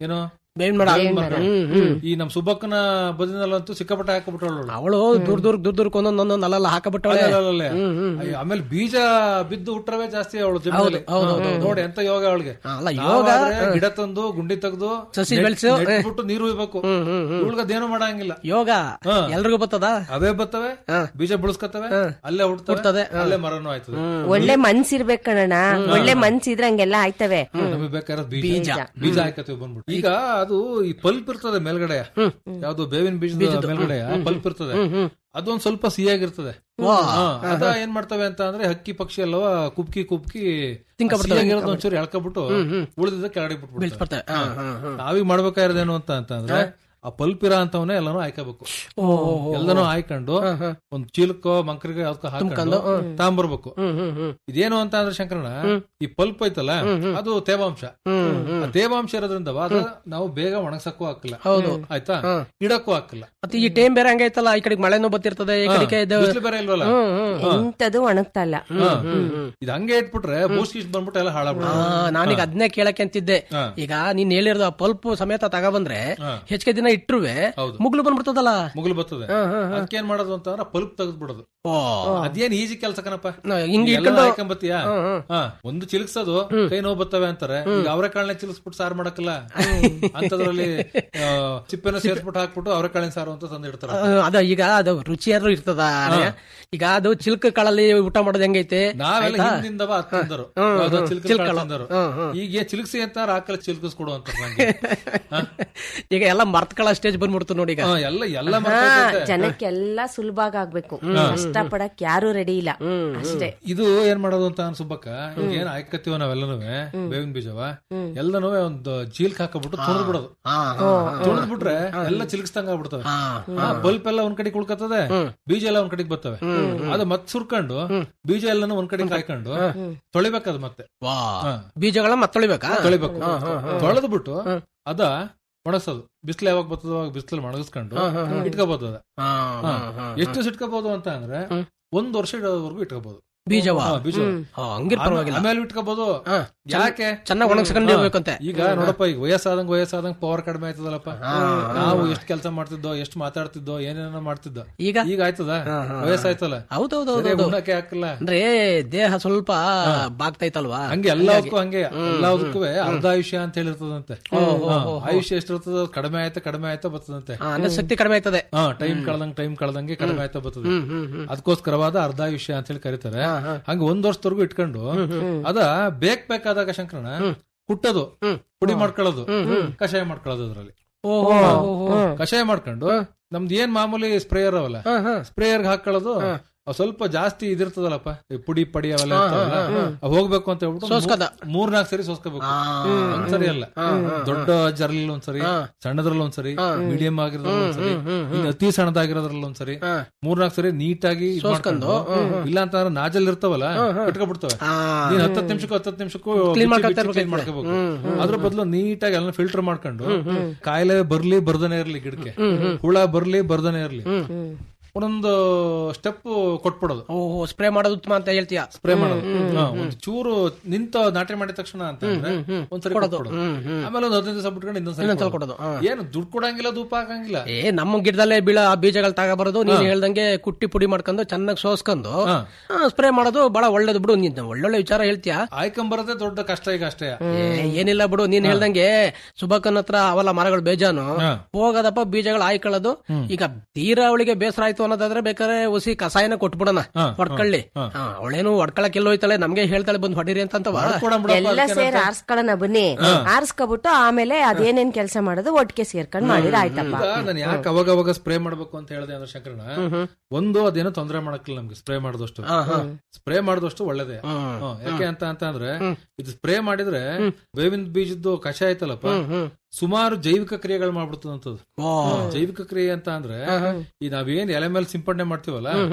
ಬೇವಿನ ಮರ ಬೇವಿನ ಮರ. ಹ್ಮ್, ಹ್ಮ್. ಈ ನಮ್ ಸುಬ್ಬಕ್ಕನ ಬದಿನಲ್ಲಂತೂ ಸಿಕ್ಕಾಪಟ್ಟೆ ಹಾಕಬಿಟ್ಟಳು ಅವಳು ದೂರ ದೂರ ದೂರ ದೂರಕ್ಕೆ ಒಂದೊಂದೊಂದು ನಲ್ಲೆಲ್ಲ ಹಾಕಬಿಟ್ಟವಳೆ ಹ್ಮ್, ಹ್ಮ್. ಅಯ್ಯೋ, ಆಮೇಲೆ ಬೀಜ ಬಿದ್ದು ಹುಟ್ರವೇ ಜಾಸ್ತಿ ಅವಳು ಹೌದು, ಹೌದು, ಹೌದು, ಹೌದು. ನೋಡಿ ಎಂತ ಯೋಗ ಅವಳಿಗೆ ಅಲ್ಲ, ಯೋಗ, ನಾವಾದ್ರೆ ಹ. ಗಿಡ ತಂದು ಗುಂಡಿ ತೆಗೆದು ಸಸಿ ಬೆಳ್ಸು, ಹ. ಬಿಟ್ಟು ನೀರು ಇರ್ಬೇಕು ಇವಳಿಗದೇನು ಮಾಡಂಗಿಲ್ಲ ಯೋಗ ಹ. ಎಲ್ರಿಗೂ ಬರ್ತದ ಅವೇ ಬರ್ತವೆ ಬೀಜ ಬೆಳೆಸ್ಕೊತವೆ ಅಲ್ಲೇ ಹುಡ್ತವೆ ಹುಟ್ತದೆ, ಹ. ಅಲ್ಲೇ ಮರನೂ ಆಯ್ತದೆ ಒಳ್ಳೆ ಮನ್ಸಿರ್ಬೇಕು ಕಣಣ್ಣ ಒಳ್ಳೆ ಮನ್ಸಿದ್ರೆ ಹಂಗೆಲ್ಲ ಆಯ್ತವೆ ನಮಗೆ ಬೇಕಾದ್ರೆ ಬೀಜ ಬೀಜ. ಬೀಜ ಹಾಕತ್ತೀವಿ ಬಂದ್ಬಿಟ್ಟು ಈಗ ಅದು ಈ ಪಲ್ಪ್ ಇರ್ತದೆ ಮೇಲ್ಗಡೆ ಯಾವ್ದು ಬೇವಿನ ಬೀಜದ ಮೇಲ್ಗಡೆ ಪಲ್ಪ್ ಇರ್ತದೆ ಅದೊಂದ್ ಸ್ವಲ್ಪ ಸಿಹಿಯಾಗಿರ್ತದೆ ವಾ. ಹಾ, ಅದ ಏನ್ ಮಾಡ್ತವೆ ಅಂತ ಅಂದ್ರೆ ಹಕ್ಕಿ ಪಕ್ಷಿ ಎಲ್ಲವ ಕುಬ್ಕಿ ಕುಬ್ಕಿ ತಿನ್ಕೊಂಡ್ಬಿಡ್ತವೆ. ಸಿಹಿಯಾಗಿರೋದ್ ಒಂಚೂರು ಎಳ್ಕೊಬಿಟ್ಟು ಉಳಿದಿದ್ದ ಕೆಳಗಡೆ ಬಿಟ್ಬಿಡ್ತವೆ ಬೀಳ್ಸ್ಬಿಡ್ತವೆ. ಹಾ, ಹಾ, ಹಾ. ನಾವೀಗ ಮಾಡ್ಬೇಕಾಗಿರೋದೇನು ಅಂತ ಅಂತಂದ್ರೆ ಆ ಪಲ್ಪ್ ಇರೋ ಅಂತವನ್ನೇ ಎಲ್ಲಾನು ಆಯ್ಕೋಬೇಕು ಓ, ಓ, ಓ. ಎಲ್ಲಾನು ಆಯ್ಕೊಂಡು ಒಂದ್ ಚೀಲಕ್ಕೋ ಮಂಕ್ರಿಗೋ ಯಾವ್ದಕ್ಕೋ ಹಾಕೊಂಡು ತುಂಬ್ಕೊಂಡು, ಹ್ಮ್. ತಗೊಂಬರ್ಬೇಕು ಹ್ಮ್, ಹ್ಮ್, ಹ್ಮ್. ಇದೇನು ಅಂತ ಅಂದ್ರೆ ಶಂಕರಣ ಈ ಪಲ್ಪ್ ಐತಲ್ಲ ಅದು ತೇವಾಂಶ ಹ್ಮ್, ಹ್ಮ್. ಆ ತೇವಾಂಶ ಇರೋದ್ರಿಂದ ಅದು ನಾವು ಬೇಗ ಒಣಗ್ಸಕ್ಕೂ ಹಾಕಿಲ್ಲ ಹೌದು. ಆಯ್ತಾ ಹ್ಮ್. ಇಡಕ್ಕೂ ಹಾಕಿಲ್ಲ ಮತ್ತೆ ಈ ಟೈಮ್ ಬೇರೆ ಹಂಗೈತಲ್ಲ ಈ ಕಡೆಗೆ ಮಳೆನೂ ಬತ್ತಿರ್ತದೆ ಈ ಕಡೆಗೆ ಇದು- ಬಿಸಿಲು ಬೇರೆ ಇಲ್ವಲ್ಲ ಹ್ಮ್, ಹ್ಮ್. ಹಾ. ಎಂತದು ಒಣಗ್ತಾ ಇಲ್ಲ ಹಾ. ಇದು ಹಂಗೆ ಇಟ್ಬಿಟ್ರೆ ಬೂಸ್ಟ್ ಗೀಸ್ಟ್ ಬಂದ್ಬಿಟ್ಟು ಎಲ್ಲ ಹಾಳಾಗ್ಬಿಡ ಆ, ನಾನೀಗ ಅದನ್ನೇ ಕೇಳಕ್ಕೆ ಅಂತಿದ್ದೆ ಹಾ. ಈಗ ನೀನ್ ಹೇಳಿರೋದು ಆ ಪಲ್ಪ್ ಸಮೇತ ತಗೊಬಂದ್ರೆ ಹಾ. ಹೆಚ್ಚಿಗೆ ದಿನ ಇಟ್ರುವೆ ಹೌದು. ಮುಗ್ಲು ಬಂದ್ಬಿಡ್ತದಲ್ಲ ಮುಗಿಲು ಬರ್ತದೆ ಹಾ, ಹಾ, ಹಾ. ಅದಕ್ಕೇನ್ ಮಾಡೋದು ಅಂತಂದ್ರೆ ಪಲ್ಪ್ ತೆಗೆದು ಬಿಡೋದು ಓ. ಅದೇನ್ ಈಜಿ ಕೆಲ್ಸ ಕಣಪ್ಪ ಹಿಂಗ್ ಎಲ್ಲ ಇಟ್ಕೊಂಡು- ಹಾಕೊಂಬತ್ತೀಯ ಹ್ಮ್, ಹ್ಮ್. ಹಾ, ಒಂದು ಚಿಲ್ಕ್ಸೋದು ಕೈ ನೋವು ಬರ್ತವೆ ಅಂತಾರೆ ಈಗ ಅವರೆಕಾಳನ್ನ ಚಿಲ್ಸ್ಬಿಟ್ಟು ಸಾರು ಮಾಡಕ್ಕಲ್ಲ ಅಂತದ್ರಲ್ಲಿ ಆ, ಚಿಪ್ಪೆನ ಸೇರ್ಸ್ಬಿಟ್ಟು ಹಾಕ್ಬಿಟ್ಟು ಅವರೆಕಾಳಿನ ಸಾರು ಅಂತ ತಂದು ಇಡ್ತಾರ ಆ, ಅದ ಈಗ ಅದು ರುಚಿಯಾದ್ರೂ ಇರ್ತದ ಈಗ ಅದು ಚಿಲ್ಕ ಕಾಳಲ್ಲಿ ಊಟ ಮಾಡೋದು ಹೆಂಗೈತೆ ನಾವೆಲ್ಲ ಆಯ್ತಾ? ಹಿಂದಿಂದವ ಹತ್ತು ತಂದರು ಹ್ಮ್, ಯಾವ್ದೋ ಹ್ಮ್, ಚಿಲ್ಕ ಚಿಲ್ಕಳ. ಕಾಳು ತಂದರು ಹ್ಮ್, ಹ್ಮ್. ಈಗ ಏನ್ ಚಿಲ್ಕ್ಸಿ ಅಂತ ಹಾಕಲ್ಲ ಚಿಲ್ಕಸ್ ಕೊಡು ಅಂತ ನಂಗೆ ಈಗ ಎಲ್ಲ ಮರ್ತ್ಕೊಳ್ಳೋ ಸ್ಟೇಜ್ ಬಂದ್ಬಿಡ್ತು ನೋಡಿ ಈಗ ಹಾ, ಎಲ್ಲ ಎಲ್ಲ ಹಾ, ಮರ್ತೈತೆ. ಜನಕ್ಕೆಲ್ಲ ಸುಲಭ ಆಗ್ಬೇಕು ಕಷ್ಟ ಪಡಕ್ ಯಾರು ರೆಡಿ ಇಲ್ಲ ಅಷ್ಟೇ ಇದು ಏನ್ ಮಾಡೋದು ಅಂತ ಅನ್ಸುಬ್ಬಕ್ಕ ಈಗ ಏನ್ ಆಯ್ಕತ್ತೀವ ನಾವೆಲ್ಲನೂ ಬೇವಿನ ಬೀಜವ ಎಲ್ಲನೂ ಒಂದು ಚೀಲ್ಕ್ ಹಾಕಬಿಟ್ಟು ತುಳಿದ್ ಬಿಡೋದು ತುಳಿದ್ ಬಿಟ್ರೆ ಎಲ್ಲ ಚಿಲ್ಕ್ಸ್ದಂಗ ಆಗ್ಬಿಡ್ತವೆ ಬಲ್ಪ್ ಎಲ್ಲ ಒಂದ್ ಕಡೆ ಕುಳ್ಕತ್ತದೆ ಬೀಜ ಎಲ್ಲ ಒಂದ್ ಕಡೆಗೆ ಬರ್ತವೆ ಅದು ಮತ್ ಸುರ್ಕೊಂಡು ಬೀಜ ಎಲ್ಲಾನು ಒಂದ್ ಕಡೆ ಹಾಕೊಂಡು ತೊಳಿಬೇಕದು ಮತ್ತೆ ವಾ ಹಾ. ಬೀಜಗಳ ಮತ್ತೊಳಿಬೇಕಾ ತೊಳಿಬೇಕು ತೊಳೆದು ಬಿಟ್ಟು ಅದ ಒಣಗ್ಸೋದು ಬಿಸಿಲು ಯಾವಾಗ ಬರ್ತದೋ ಅವಾಗ ಬಿಸಿಲಲ್ಲಿ ಒಣಗಿಸ್ಕೊಂಡು ಇಟ್ಕೋಬಹುದು ಅದ ಹಾ, ಹಾ. ಹಾ, ಹಾ. ಎಷ್ಟು ದಿವಸ ಇಟ್ಕೋಬಹುದು ಅಂತ ಅಂದ್ರೆ ಒಂದ್ ವರ್ಷ ಇಡೋವರೆಗೂ ಇಟ್ಕೋಬಹುದು ಬೀಜವ ಹಾ, ಬೀಜ ಹಾ, ಹಂಗಿರ್ ಪರವಾಗಿಲ್ಲ ಆಮೇಲೆ ಇಟ್ಕೋಬಹುದು ಹಾ, ಯಾಕೆ ಚೆನ್ನಾಗ್ ಒಣಗ್ಸ್ಕೊಂಡು ಇರ್ಬೇಕಂತೆ. ಈಗ ನೋಡಪ್ಪ ಈಗ ವಯಸ್ಸಾದಂಗ ವಯಸ್ಸಾದಂಗ ಪವರ್ ಕಡಿಮೆ ಆಯ್ತದಲ್ಲಪ್ಪ ನಾವು ಎಷ್ಟ್ ಕೆಲಸ ಮಾಡ್ತಿದ್ದೋ ಎಷ್ಟ್ ಮಾತಾಡ್ತಿದ್ದೋ ಏನೇನೋ ಮಾಡ್ತಿದ್ದೋ ಈಗ ಈಗ ಆಯ್ತದ ವಯಸ್ಸಾಯ್ತಲ್ಲ ಹೌದೌದು ಸರಿಯಾಗಿ ಉಣ್ಣಕ್ಕೆ ಹಾಕಲ್ಲ ಅಂದ್ರೆ ದೇಹ ಸ್ವಲ್ಪ ಬಾಗ್ತೈತಲ್ವಾ ಹಂಗೆ ಎಲ್ಲದಕ್ಕೂ ಹಂಗೆ ಎಲ್ಲದಕ್ಕೂ ಅರ್ಧ ಆಯುಷ್ಯ ಅಂತ ಹೇಳಿರ್ತದಂತೆ ಹಾ, ಆಯುಷ್ಯ ಎಷ್ಟಿರ್ತದ ಅದು ಕಡಿಮೆ ಆಯ್ತಾ ಕಡಿಮೆ ಆಯ್ತಾ ಬರ್ತದಂತೆ ಹಾ, ಅಂದ್ರೆ ಶಕ್ತಿ ಕಡಿಮೆ ಆಯ್ತದೆ ಹಾ ಟೈಮ್ ಕಳ್ದಂಗ್ ಟೈಮ್ ಕಳ್ದಂಗೆ ಕಡಿಮೆ ಆಯ್ತಾ ಬರ್ತದೆ ಅದಕ್ಕೋಸ್ಕರವಾದ ಅರ್ಧಾಯುಷ್ಯ ಅಂತ ಹೇಳಿ ಕರೀತಾರೆ ಹಂಗ ಒಂದ್ ವರ್ಷದವರೆಗೂ ಇಟ್ಕೊಂಡು ಅದ ಬೇಕ್ ಬೇಕಾದಾಗ ಶಂಕರಣ ಕುಟ್ಟೋದು ಪುಡಿ ಮಾಡ್ಕೊಳ್ಳೋದು ಕಷಾಯ ಮಾಡ್ಕೊಳ್ಳೋದು ಅದ್ರಲ್ಲಿ ಓಹೋ ಕಷಾಯ ಮಾಡ್ಕೊಂಡು ನಮ್ದು ಏನ್ ಮಾಮೂಲಿ ಸ್ಪ್ರೇಯರ್ ಅವಲ್ಲ ಸ್ಪ್ರೇಯರ್ ಹಾಕೊಳ್ಳೋದು ಅವ್ ಸ್ವಲ್ಪ ಜಾಸ್ತಿ ಇದಿರ್ತದಲ್ಲಪ್ಪ ಈ ಪುಡಿ ಪಡಿ ಅವೆಲ್ಲ ಇರ್ತಾವಲ್ಲ, ಅವ್ ಹೋಗ್ಬೇಕು ಅಂತ ಹೇಳ್ಬಿಟ್ಟು ಸೋಸ್ಕದ. ಮೂರ್ ನಾಲ್ಕು ಸರಿ ಸೋಸ್ಕೋಬೇಕು ಒಂದ್ಸರಿ ಅಲ್ಲ ದೊಡ್ಡ ಜರ್ಲಿ ಒಂದ್ಸರಿ ಸಣ್ಣದ್ರಲ್ಲಿ ಒಂದ್ಸರಿ ಮೀಡಿಯಂ ಆಗಿರೋದ್ರಲ್ಲಿ ಒಂದ್ಸರಿ ಇನ್ನು ಅತಿ ಸಣ್ಣದಾಗಿರೋದ್ರಲ್ಲಿ ಒಂದ್ಸರಿ ಮೂರ್ನಾಲ್ಕು ಸರಿ ನೀಟಾಗಿ ಇದ್ ಮಾಡ್ಕೊಂಡು ಇಲ್ಲ ಅಂತಂದ್ರೆ ನಾಜಲ್ ಇರ್ತಾವಲ್ಲ ಕಟ್ಕೊಬಿಡ್ತವೆ ನೀನ್ ಹತ್ತತ್ತು ನಿಮಿಷಕ್ಕೂ ಹತ್ತತ್ತು ನಿಮಿಷಕ್ಕೂ Clean ಮಾಡ್ಕೊತಾ ಬಿಚ್ಚಿ ಬಿಚ್ಚಿ clean ಮಾಡ್ಕೋಬೇಕು ಅದ್ರ ಬದಲು ನೀಟಾಗಿ ಎಲ್ಲ ಫಿಲ್ಟರ್ ಮಾಡ್ಕೊಂಡು ಕಾಯಿಲೆ ಬರ್ಲಿ ಬರ್ದನೆ ಇರ್ಲಿ ಗಿಡಕ್ಕೆ ಹುಳ ಬರ್ಲಿ ಬರ್ದನೆ ಇರ್ಲಿ ಒಂದೊಂದು ಸ್ಟೆಪ್ ಕೊಟ್ಬಿಡೋದು ಓಹೋ ಸ್ಪ್ರೇ ಮಾಡೋದು ಉತ್ತಮ ಅಂತ ಹೇಳ್ತೀಯ ಸ್ಪ್ರೇ ಮಾಡೋದು ಹಾ, ಒಂದ್ ಚೂರು ನಿಂತ ನಾಟಿ ಮಾಡಿದ ತಕ್ಷಣ ಅಂತ ಅಂದ್ರೆ ಒಂದ್ಸರಿ ಕೊಡೋದು ಆಮೇಲೆ ಒಂದ್ ಹದಿನೈದು ದಿವಸ ಬಿಟ್ಕೊಂಡು ಇನ್ನೊಂದ್ಸರಿ ಇನ್ನೊಂದ್ಸಲ ಕೊಡೋದು. ಕೊಡೋದು, ಹಾ. ಏನು ದುಡ್ಡು ಕೊಡಂಗಿಲ್ಲ ಧೂಪ ಹಾಕಂಗಿಲ್ಲ ಏ ನಮ್ಮ ಗಿಡದಲ್ಲೇ ಬೀಳ ಆ ಬೀಜಗಳು ತಗೊಬರೋದು ನೀನ್ ಹೇಳ್ದಂಗೆ ಕುಟ್ಟಿ ಪುಡಿ ಮಾಡ್ಕೊಂಡು ಚೆನ್ನಾಗಿ ಸೋಸ್ಕೊಂಡು ಸ್ಪ್ರೇ ಮಾಡೋದು ಬಹಳ ಒಳ್ಳೇದು ಬಿಡು ನೀನ್ ಒಳ್ಳೊಳ್ಳೆ ವಿಚಾರ ಹೇಳ್ತೀಯ ಆಯ್ಕೊಂಬರದೇ ದೊಡ್ಡ ಕಷ್ಟ ಈಗ ಅಷ್ಟೇ ಏ, ಏನಿಲ್ಲ ಬಿಡು ನೀನ್ ಹೇಳ್ದಂಗೆ ಸುಬಕನ್ ಹತ್ರ ಅವಲ್ಲ ಮರಗಳು ಬೇಜಾನು ಹೋಗದಪ್ಪ ಬೀಜಗಳು ಆಯ್ಕೊಳ್ಳೋದು ಈಗ ತೀರಾ ಅವಳಿಗೆ ಬೇಸರ ಆಯ್ತು ಅನ್ನೋದಾದ್ರೆ ಬೇಕಾದ್ರೆ ಹುಸಿ ಕಸಾಯನ ಕೊಟ್ಬಿಡೋಣ ಹೊಡ್ಕೊಳ್ಳಿ ಅವಳೇನು ಹೊಡ್ಕೊಳಕ್ ಎಲ್ಲೋ ಹೋಯ್ತಾಳೆ ನಮ್ಗೆ ಹೇಳ್ತಾಳೆ ಬಂದ್ ಹೊಡಿರಿ ಅಂತಂತವ ಎಲ್ಲ ಸೇರಿ ಆರ್ಸ್ಕೊಳ್ಳೋಣ ಬನ್ನಿ ಆರ್ಸ್ಕೊಬಿಟ್ಟು ಆಮೇಲೆ ಅದೇನೇನ್ ಕೆಲಸ ಮಾಡೋದು ಒಟ್ಟಿಗೆ ಸೇರ್ಕೊಂಡ್ ಮಾಡಿದ್ರೆ ಆಯ್ತಪ್ಪ ಈಗ ನಾನು ಯಾಕೆ ಅವಾಗ ಅವಾಗ ಸ್ಪ್ರೇ ಮಾಡ್ಬೇಕು ಅಂತ ಹೇಳಿದೆ ಅಂದ್ರೆ ಶಂಕರಣ ಒಂದು ಅದೇನೋ ತೊಂದರೆ ಮಾಡಕ್ಕಿಲ್ಲ ನಮ್ಗೆ ಸ್ಪ್ರೇ ಮಾಡಿದಷ್ಟು ಸ್ಪ್ರೇ ಮಾಡಿದಷ್ಟು ಒಳ್ಳೇದೇ ಹ್ಮ್. ಯಾಕೆ ಅಂತ ಅಂತ ಅಂದ್ರೆ ಇದು ಸ್ಪ್ರೇ ಮಾಡಿದ್ರೆ ಬೇವಿನ ಬೀಜದ್ದು ಕಷಾಯ ಐತಲ್ಲಪ್ಪ ಸುಮಾರು ಜೈವಿಕ ಕ್ರಿಯೆಗಳು ಮಾಡ್ಬಿಡ್ತದಂತದ್ದು ಜೈವಿಕ ಕ್ರಿಯೆ ಅಂತ ಅಂದ್ರೆ ಈ ನಾವೇನ್ ಎಲೆ ಮೇಲೆ ಸಿಂಪಡಣೆ ಮಾಡ್ತೀವಲ್ಲ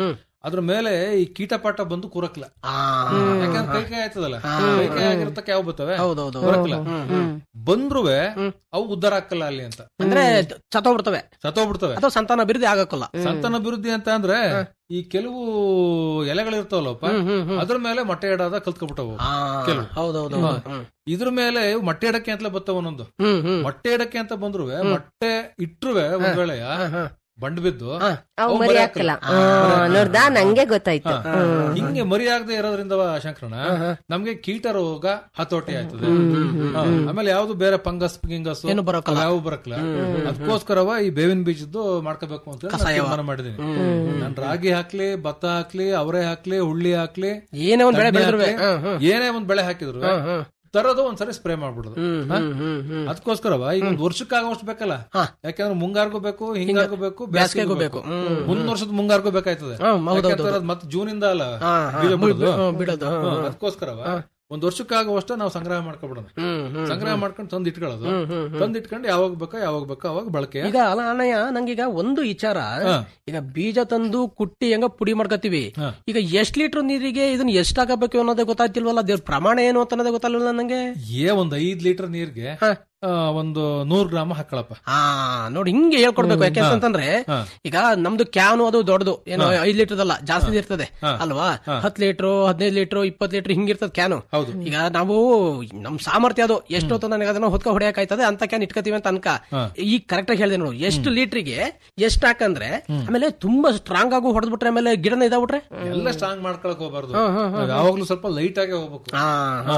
ಅದ್ರ ಮೇಲೆ ಈ ಕೀಟಪಾಟ ಬಂದು ಕೂರಕ್ಲ ಯಾಕಂದ್ರೆ ಕೈ ಕೈ ಆಯ್ತದಲ್ಲ ಕೈ ಕೈ ಆಗಿರತಕ್ಕ ಯಾವ ಬರ್ತವೆ ಹೌದೌದು. ಕೂರಕ್ಲ ಹ್ಮ್, ಹ್ಮ್. ಬಂದ್ರುವೆ ಅವು ಉದ್ದಾರ ಹಾಕಲ್ಲ ಅಲ್ಲಿ ಅಂತ ಅಂದ್ರೆ ಸತ್ತೋಗ್ಬಿಡ್ತವೆ ಸತ್ತೋಗ್ಬಿಡ್ತವೆ ಅಥವಾ ಸಂತಾನ ಅಭಿವೃದ್ಧಿ ಆಗಕ್ಕಲ್ಲ ಸಂತಾನ ಅಭಿವೃದ್ಧಿ ಅಂತ ಅಂದ್ರೆ ಈ ಕೆಲವು ಎಲೆಗಳಿರ್ತಾವಲ್ಲಪ್ಪ ಅದ್ರ ಮೇಲೆ ಮೊಟ್ಟೆ ಇಡಾದ ಕಲ್ತ್ಕೊಬಿಟ್ಟವು ಕೆಲವು ಹೌದೌದು ಹಾ. ಇದ್ರ ಮೇಲೆ ಇವು ಮೊಟ್ಟೆ ಇಡಕ್ಕೆ ಅಂತ ಬರ್ತಾವ ಒಂದೊಂದು ಹ್ಮ್ ಹ್ಮ್ ಮೊಟ್ಟೆ ಇಡಕ್ಕೆ ಅಂತ ಬಂದ್ರುವೆ ಮೊಟ್ಟೆ ಇಟ್ರುವೆ ಒಂದ್ ವೇಳೆ ಬಂಡ್ ಬಿದ್ದು ಅವು ಅವು ಮರಿ ಮರಿ ಹಾಕಲ್ಲ ಹಾಕಲ್ಲ. ನೋಡ್ದಾ ನಂಗೆ ಗೊತ್ತಾಯ್ತು ಹಾ. ಹಿಂಗೆ ಮರಿ ಆಗದೆ ಇರೋದ್ರಿಂದ ಶಂಕರಣ ನಮ್ಗೆ ಕೀಟ ರೋಗ ಹತೋಟಿ ಆಯ್ತದೆ ಹಾ. ಆಮೇಲೆ ಯಾವ್ದು ಬೇರೆ ಫಂಗಸ್ ಗಿಂಗಸ್ ಏನು ಬರೋಕಲ್ಲ. ಯಾವ ಬರಕಲ್ಲ ಅದಕ್ಕೋಸ್ಕರವ ಈ ಬೇವಿನ ಬೀಜದ್ದು ಮಾಡ್ಕೋಬೇಕು ಅಂತ ಹೇಳಿ ನಾನ್ ಕಷಾಯವ. ತೀರ್ಮಾನ ಮಾಡಿದೀನಿ ನಾನ್ ರಾಗಿ ಹಾಕ್ಲಿ ಭತ್ತ ಹಾಕ್ಲಿ ಅವರೆ ಹಾಕ್ಲಿ ಹುಳ್ಳಿ ಹಾಕ್ಲಿ ಏನೇ ಒಂದ್ ಬೆಳೆ ಕಡ್ಲೆ ಬೆಳೆದ್ರುವೆ. ಹಾಕ್ಲಿ, ಹ್ಮ್, ಹ್ಮ್. ಏನೇ ಒಂದ್ ಬೆಳೆ ಹಾಕಿದ್ರು ತರೋದು ಒಂದ್ಸರಿ ಸ್ಪ್ರೇ ಮಾಡ್ಬಿಡುದು ಹಾ? ಅದಕ್ಕೋಸ್ಕರವ ಈಗ ಒಂದ್ ವರ್ಷಕ್ಕಾಗೋಷ್ಟು ಬೇಕಲ್ಲ ಯಾಕಂದ್ರೆ ಮುಂಗಾರ್ಗೂ ಬೇಕು ಹಿಂಗಾರ್ಗೂ ಬೇಕು ಬ್ಯಾಸ್ಗೆಗೂ ಬೇಸಿಗೆಗೂ ಬೇಕು. ಬೇಕು ಮುಂದ್ ವರ್ಷದ ಮುಂಗಾರ್ಗೂ ಬೇಕಾಯ್ತದೆ ಹಾ, ಹೌದೌದು. ಯಾಕಂದ್ರೆ ಅದ್ ಮತ್ತೆ ಜೂನ್ ಇಂದ ಅಲ್ಲ ಹಾ, ಹಾ, ಬೀಜ ಬಿಡ್- ಬಿಡೋದು. ಹ್ಮ್, ಬಿಡೋದು, ಹಾ, ಹಾ, ಹಾ. ಅದಕ್ಕೋಸ್ಕರವ ಒಂದ್ ವರ್ಷಕ್ಕಾಗುವಷ್ಟ ನಾವು ಸಂಗ್ರಹ ಮಾಡ್ಕೊಬಿಡೋಣ ಸಂಗ್ರಹ ಮಾಡ್ಕೊಂಡು ತಂದ್ ಇಟ್ಕೊಳ್ಳೋದು ತಂದ್ ಇಟ್ಕೊಂಡು ಯಾವಾಗ ಬೇಕೋ ಯಾವಾಗ ಬೇಕೋ ಅವಾಗ ಬಳಕೆ ಈಗ ಅಲ್ಲ ಅಣ್ಣಯ್ಯ ನಂಗೀಗ ಒಂದು ವಿಚಾರ ಈಗ ಬೀಜ ತಂದು ಕುಟ್ಟಿ ಹೆಂಗ ಪುಡಿ ಮಾಡ್ಕೋತೀವಿ ಈಗ ಎಷ್ಟ್ ಲೀಟರ್ ನೀರಿಗೆ ಇದನ್ನ ಎಷ್ಟ್ ಹಾಕಬೇಕು ಅನ್ನೋದೇ ಗೊತ್ತಾಗ್ತಿಲ್ವಲ್ಲ ಅದ್ರ ಪ್ರಮಾಣ ಏನು ಅಂತ ಅನ್ನೋದೇ ಗೊತ್ತಾಗಲಿಲ್ಲ ನಂಗೆ ಏ ಒಂದ್ ಐದ್ ಲೀಟರ್ ನೀರ್ಗೆ ಆ, ಒಂದು ನೂರ್ ಗ್ರಾಮ್ ಹಾಕೊಳಪ್ಪ ಹಾ ನೋಡಿ ಹಿಂಗೆ ಹೇಳ್ಕೊಡ್ಬೇಕು ಯಾಕೆ ಹಾ. ಅಂತಂದ್ರೆ ಹಾ. ಈಗ ನಮ್ದು ಕ್ಯಾನು ಅದು ದೊಡ್ಡದು ಏನೋ ಹಾ. ಐದ್ ಲೀಟರ್ ಅಲ್ಲ ಜಾಸ್ತಿ ಇರ್ತದೆ ಹಾ. ಅಲ್ವಾ ಹಾ. ಹತ್ ಲೀಟರ್ ಹದಿನೈದು ಲೀಟರ್ ಇಪ್ಪತ್ ಲೀಟರ್ ಹಿಂಗಿರ್ತದೆ ಕ್ಯಾನು ಹೌದು ಈಗ ನಾವು ನಮ್ ಸಾಮರ್ಥ್ಯ ಅದು ಎಷ್ಟು ಹೊತ್ತು ನನಗೆ ಅದನ್ನ ಹೊತ್ಕೊ ಹೊಡೆಯಕಾಯ್ತದೆ ಅಂತ ಕ್ಯಾನ್ ಇಟ್ಕೋತೀವಿ ಅಂತ ಅನ್ಕ ಹಾ. ಈಗ ಕರೆಕ್ಟ್ ಆಗಿ ಹೇಳಿದೆ ನೋಡು ಎಷ್ಟು ಲೀಟ್ರಿಗೆ ಎಷ್ಟ್ ಹಾಕಂದ್ರೆ ಆಮೇಲೆ ತುಂಬಾ ಸ್ಟ್ರಾಂಗ್ ಆಗಿ ಹೊಡೆದ್ಬಿಟ್ರೆ ಆಮೇಲೆ ಗಿಡನ ಇದಾಗ್ಬಿಟ್ರೆ ಎಲ್ಲ ಸ್ಟ್ರಾಂಗ್ ಮಾಡ್ಕೊಳಕ್ ಹೋಗ್ಬಾರ್ದು ಹಾ, ಹಾ, ಹಾ, ನಾವ್ ಯಾವಾಗ್ಲೂ ಸ್ವಲ್ಪ ಲೈಟ್ ಆಗಿ ಹೋಗ್ಬೇಕು ಹಾ,